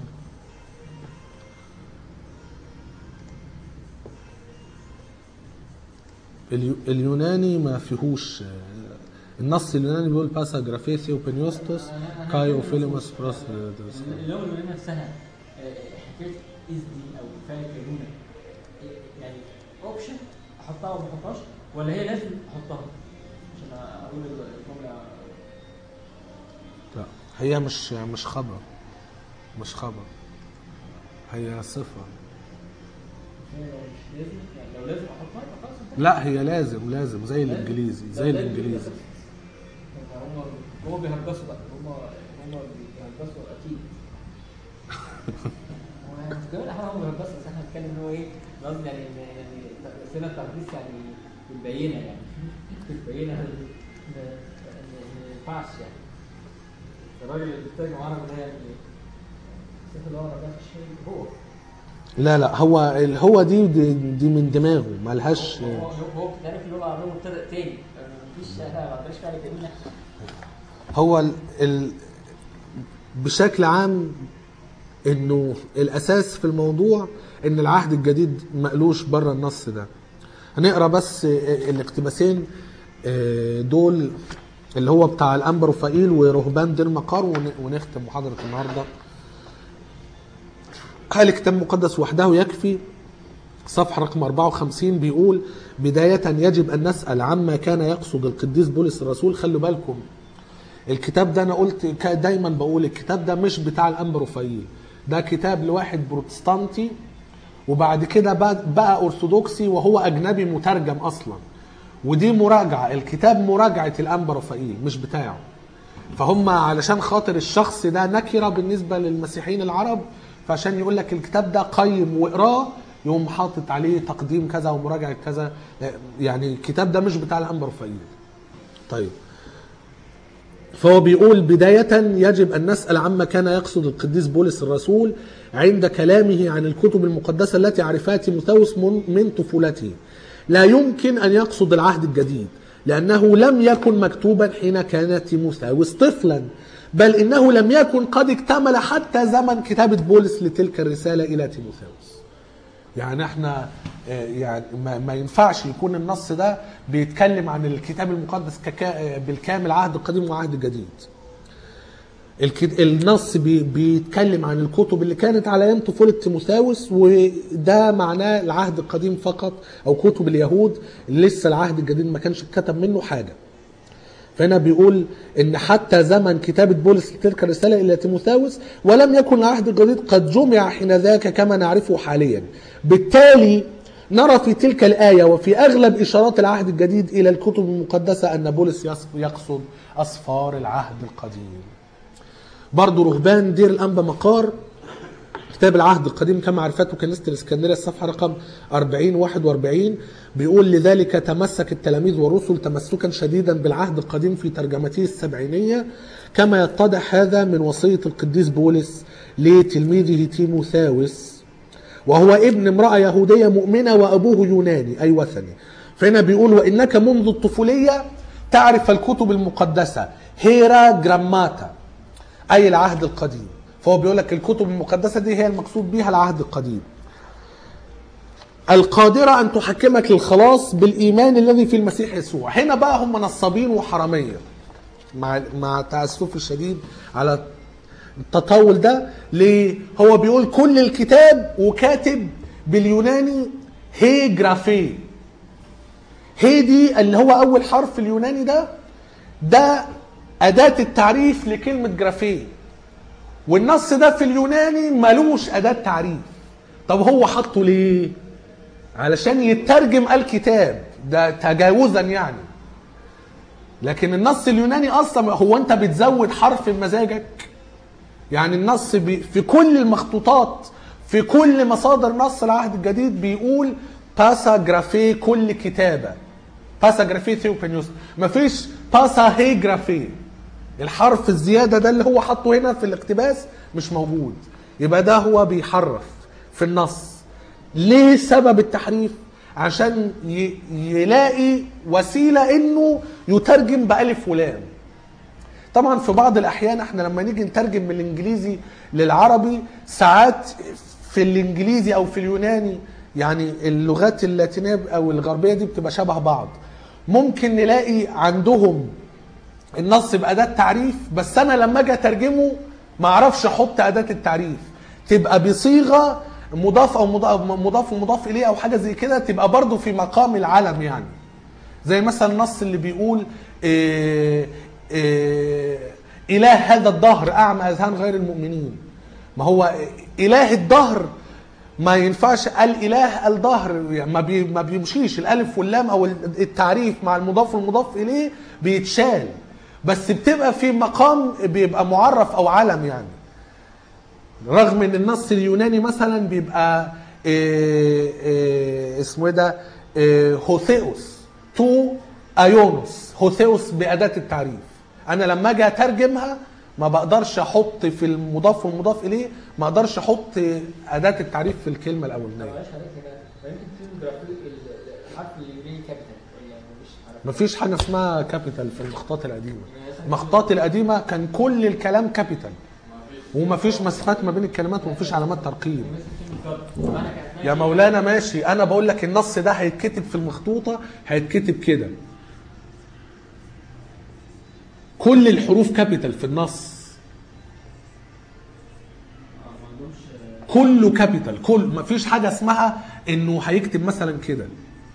S1: اليو- اليوناني ما فيهوش آه، النص اليوناني بيقول باسا جرافيثيو بنيوستوس كايو فيليموس بروس
S2: اللغه اليونانيه نفسها آه، حكايه از دي او فعل كينونه آه، يعني اوبشن احطها او ما احطهاش ولا هي لازم احطها عشان اقول الجمله
S1: لا هي مش مش خبر مش خبر هي صفة
S2: هي لو مش لازم يعني لو لازم احطها يبقى خلاص انتهت.
S1: لا هي لازم لازم زي الانجليزي زي الانجليزي
S2: هم هم بيهجسوا بقى هم هم بيهجسوا اكيد هو في جميع الاحوال هم بيهجسوا بس احنا بنتكلم ان هو ايه قصدي يعني إن- يعني سنه التهجيس يعني بالبينه يعني بالبينه ان إن- إن ما ينفعش يعني الراجل اللي بيترجم عربي ده يعني ايه؟ الشيخ اللي هو ما جابش شيء هو
S1: لا لا هو ال- هو دي دي, دي من دماغه ملهاش
S2: هو هو هو بتعرف اللغه العربيه مبتدأ تاني مفيش احنا ما عندناش فعل كلمه
S1: هو ال... ال... بشكل عام انه الاساس في الموضوع ان العهد الجديد مقلوش بره النص ده هنقرا بس الاقتباسين آه، دول اللي هو بتاع الانبا رفائيل ورهبان دير مقار ون- ونختم محاضره النهارده هل الكتاب المقدس وحده يكفي صفحة رقم 54 بيقول بداية يجب أن نسأل عما كان يقصد القديس بولس الرسول خلوا بالكم الكتاب ده أنا قلت كا- دايما بقول الكتاب ده مش بتاع الأنبا رفايل ده كتاب لواحد بروتستانتي وبعد كده بقى, بقى أرثوذكسي وهو أجنبي مترجم أصلا ودي مراجعة الكتاب مراجعة الأنبا رفايل مش بتاعه فهم علشان خاطر الشخص ده نكره بالنسبه للمسيحيين العرب فعشان يقول لك الكتاب ده قيم واقراه يقوم حاطط عليه تقديم كذا ومراجعه كذا يعني الكتاب ده مش بتاع الانبا رفايل طيب فهو بيقول بداية يجب أن نسأل عما كان يقصد القديس بولس الرسول عند كلامه عن الكتب المقدسة التي عرفها تيموثاوس من, من طفولته لا يمكن أن يقصد العهد الجديد لأنه لم يكن مكتوبا حين كان تيموثاوس طفلا بل إنه لم يكن قد اكتمل حتى زمن كتابة بولس لتلك الرسالة إلى تيموثاوس يعني احنا آه، يعني ما, ما ينفعش يكون النص ده بيتكلم عن الكتاب المقدس ككا بالكامل عهد قديم وعهد جديد الك- النص بي بيتكلم عن الكتب اللي كانت على ايام طفوله تيموثاوس وده معناه العهد القديم فقط او كتب اليهود اللي لسه العهد الجديد ما كانش اتكتب منه حاجه فهنا بيقول ان حتى زمن كتابة بولس تلك الرسالة الى تيموثاوس ولم يكن العهد الجديد قد جمع حين ذاك كما نعرفه حاليا بالتالي نرى في تلك الآية وفي أغلب إشارات العهد الجديد إلى الكتب المقدسة أن بولس يص- يقصد أسفار العهد القديم برضو رهبان دير الأنبا مقار كتاب العهد القديم كما عرفته كنيسة الإسكندرية الصفحة رقم 40 41 بيقول لذلك تمسك التلاميذ والرسل تمسكا شديدا بالعهد القديم في ترجمته السبعينية كما يتضح هذا من وصية القديس بولس لتلميذه تيموثاوس وهو ابن امرأة يهودية مؤمنة وأبوه يوناني أي وثني فهنا بيقول وإنك منذ الطفولية تعرف الكتب المقدسة هيرا جراماتا أي العهد القديم فهو بيقول لك الكتب المقدسة دي هي المقصود بها العهد القديم القادرة أن تحكمك للخلاص بالإيمان الذي في المسيح يسوع هنا بقى هم نصابين وحرامية مع مع تأسفي الشديد على التطاول ده ليه هو بيقول كل الكتاب وكاتب باليوناني هي جرافي هي دي اللي هو أول حرف اليوناني ده ده أداة التعريف لكلمة جرافي والنص ده في اليوناني ملوش أداة تعريف طب هو حطه ليه علشان يترجم الكتاب ده تجاوزا يعني لكن النص اليوناني اصلا هو انت بتزود حرف بمزاجك يعني النص بي في كل المخطوطات في كل مصادر نص العهد الجديد بيقول باسا جرافي كل كتابه باسا جرافي ثيوبانيوس مفيش باسا هي جرافي الحرف الزياده ده اللي هو حاطه هنا في الاقتباس مش موجود يبقى ده هو بيحرف في النص ليه سبب التحريف عشان ي- يلاقي وسيله انه يترجم بالف ولام طبعا في بعض الاحيان احنا لما نيجي نترجم من الانجليزي للعربي ساعات في الانجليزي او في اليوناني يعني اللغات اللاتينيه او الغربيه دي بتبقى شبه بعض ممكن نلاقي عندهم النص باداه تعريف بس انا لما اجي اترجمه ما اعرفش احط اداه التعريف تبقى بصيغه مضاف او مضاف مضاف ومضاف اليه او حاجه زي كده تبقى برضو في مقام العلم يعني زي مثلا النص اللي بيقول إيه إيه اله هذا الدهر اعمى اذهان غير المؤمنين ما هو اله الدهر ما ينفعش الاله الدهر يعني ما, بي ما بيمشيش الالف واللام او التعريف مع المضاف والمضاف اليه بيتشال بس بتبقى في مقام بيبقى معرف او علم يعني رغم ان النص اليوناني مثلا بيبقى إيه إيه اسمه ايه ده إيه هوثيوس تو ايونوس هوثيوس باداه التعريف انا لما اجي اترجمها ما بقدرش احط في المضاف والمضاف اليه ما اقدرش احط اداه التعريف في الكلمه الاولانيه
S2: معلش حضرتك كده ما يمكن في جرافي ال- الحرف اليوناني كابيتال يعني مفيش حرف
S1: مفيش حاجه اسمها كابيتال في المخطوطات القديمه المخطوطات القديمه كان كل الكلام كابيتال ومفيش مسافات ما بين الكلمات ومفيش علامات ترقيم
S2: مثل كلمه جاد معنى كانت
S1: يا مولانا ماشي انا بقول لك النص ده هيتكتب في المخطوطه هيتكتب كده كل الحروف كابيتال في النص
S2: ما عندهمش
S1: كله كابيتال كل ما فيش حاجه اسمها انه هيكتب مثلا كده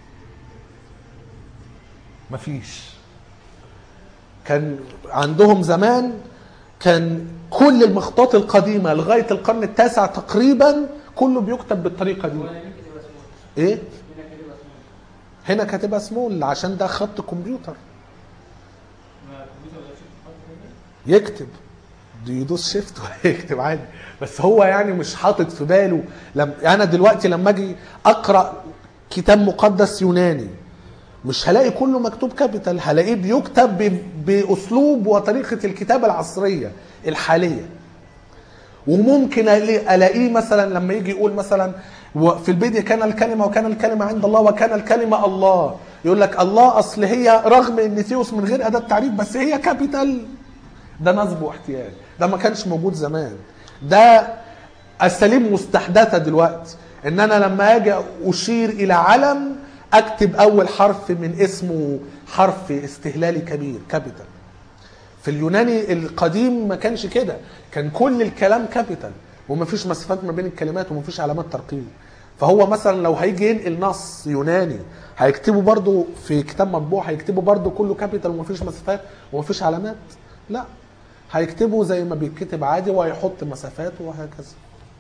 S1: ما فيش كان عندهم زمان كان كل المخطوطات القديمه لغايه القرن التاسع تقريبا كله بيكتب بالطريقه دي
S2: ولا يمكن تبقى سمول
S1: ايه
S2: هنا كده تبقى سمول
S1: هنا كاتبها سمول عشان ده خط كمبيوتر
S2: ما الكمبيوتر ولا شيء حط كده
S1: يكتب دي يدوس شيفت ويكتب عادي بس هو يعني مش حاطط في باله لم انا دلوقتي لما اجي اقرا كتاب مقدس يوناني مش هلاقي كله مكتوب كابيتال هلاقيه بيكتب ب- باسلوب وطريقه الكتابه العصريه الحاليه وممكن ألاقي- الاقيه مثلا لما يجي يقول مثلا و- في البدء كان الكلمه وكان الكلمه عند الله وكان الكلمه الله يقول لك الله اصل هي رغم ان ثيوس من غير اداه تعريف بس هي كابيتال ده نصب واحتيال ده ما كانش موجود زمان ده اساليب مستحدثه دلوقتي ان انا لما اجي اشير الى علم اكتب اول حرف من اسمه حرف استهلالي كبير كابيتال في اليوناني القديم ما كانش كده كان كل الكلام كابيتال ومفيش مسافات ما بين الكلمات ومفيش علامات ترقيم فهو مثلا لو هيجي ينقل نص يوناني هيكتبه برضو في كتاب مطبوع هيكتبه برضو كله كابيتال ومفيش مسافات ومفيش علامات لا هيكتبه زي ما بيتكتب عادي وهيحط مسافات وهكذا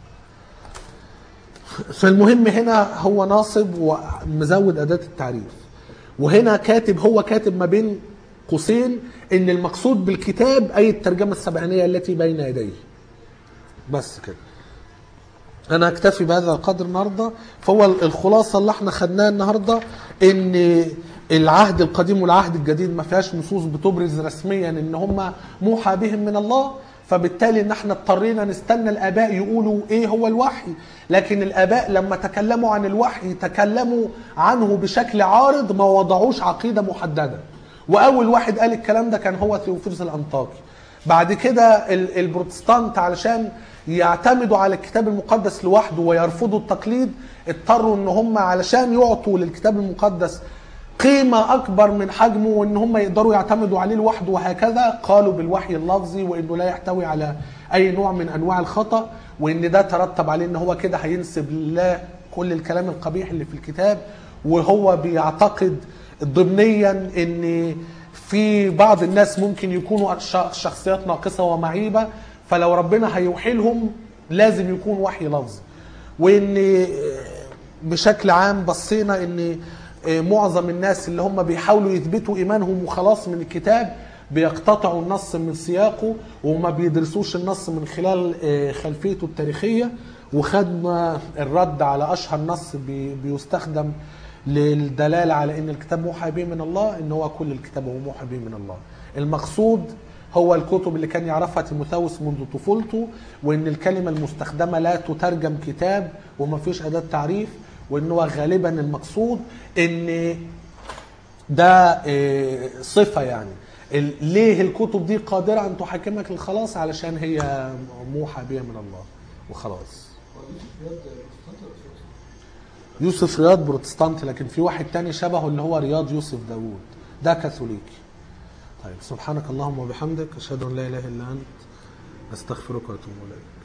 S1: فالمهم هنا هو ناصب ومزود أداة التعريف وهنا كاتب هو كاتب ما بين قوسين ان المقصود بالكتاب اي الترجمه السبعينيه التي بين يديه بس كده انا اكتفي بهذا القدر النهارده فهو الخلاصه اللي احنا خدناها النهارده ان العهد القديم والعهد الجديد ما فيهاش نصوص بتبرز رسميا ان هم موحى بهم من الله فبالتالي ان احنا اضطرينا نستنى الاباء يقولوا ايه هو الوحي لكن الاباء لما تكلموا عن الوحي تكلموا عنه بشكل عارض ما وضعوش عقيده محدده واول واحد قال الكلام ده كان هو ثيوفيلوس الانطاكي بعد كده ال- البروتستانت علشان يعتمدوا على الكتاب المقدس لوحده ويرفضوا التقليد اضطروا ان هم علشان يعطوا للكتاب المقدس قيمة أكبر من حجمه وإن هم يقدروا يعتمدوا عليه لوحده وهكذا قالوا بالوحي اللفظي وإنه لا يحتوي على أي نوع من أنواع الخطأ وإن ده ترتب عليه إن هو كده هينسب لله كل الكلام القبيح اللي في الكتاب وهو بيعتقد ضمنيا إن في بعض الناس ممكن يكونوا ش- شخصيات ناقصة ومعيبة فلو ربنا هيوحي لهم لازم يكون وحي لفظي وان بشكل عام بصينا ان معظم الناس اللي هم بيحاولوا يثبتوا ايمانهم وخلاص من الكتاب بيقتطعوا النص من سياقه وما بيدرسوش النص من خلال خلفيته التاريخيه وخدنا الرد على اشهر نص بي- بيستخدم للدلاله على ان الكتاب موحى به من الله ان هو كل الكتاب هو موحى به من الله المقصود هو الكتب اللي كان يعرفها تيموثاوس منذ طفولته وان الكلمه المستخدمه لا تترجم كتاب وما فيش اداه تعريف وان هو غالبا المقصود ان ده آه، صفه يعني ال- ليه الكتب دي قادره ان تحكمك للخلاص علشان هي موحى بها من الله وخلاص يوسف رياض بروتستانتي لكن في واحد تاني شبهه اللي هو رياض يوسف داوود ده كاثوليكي طيب سبحانك اللهم وبحمدك اشهد ان لا اله الا انت استغفرك واتوب اليك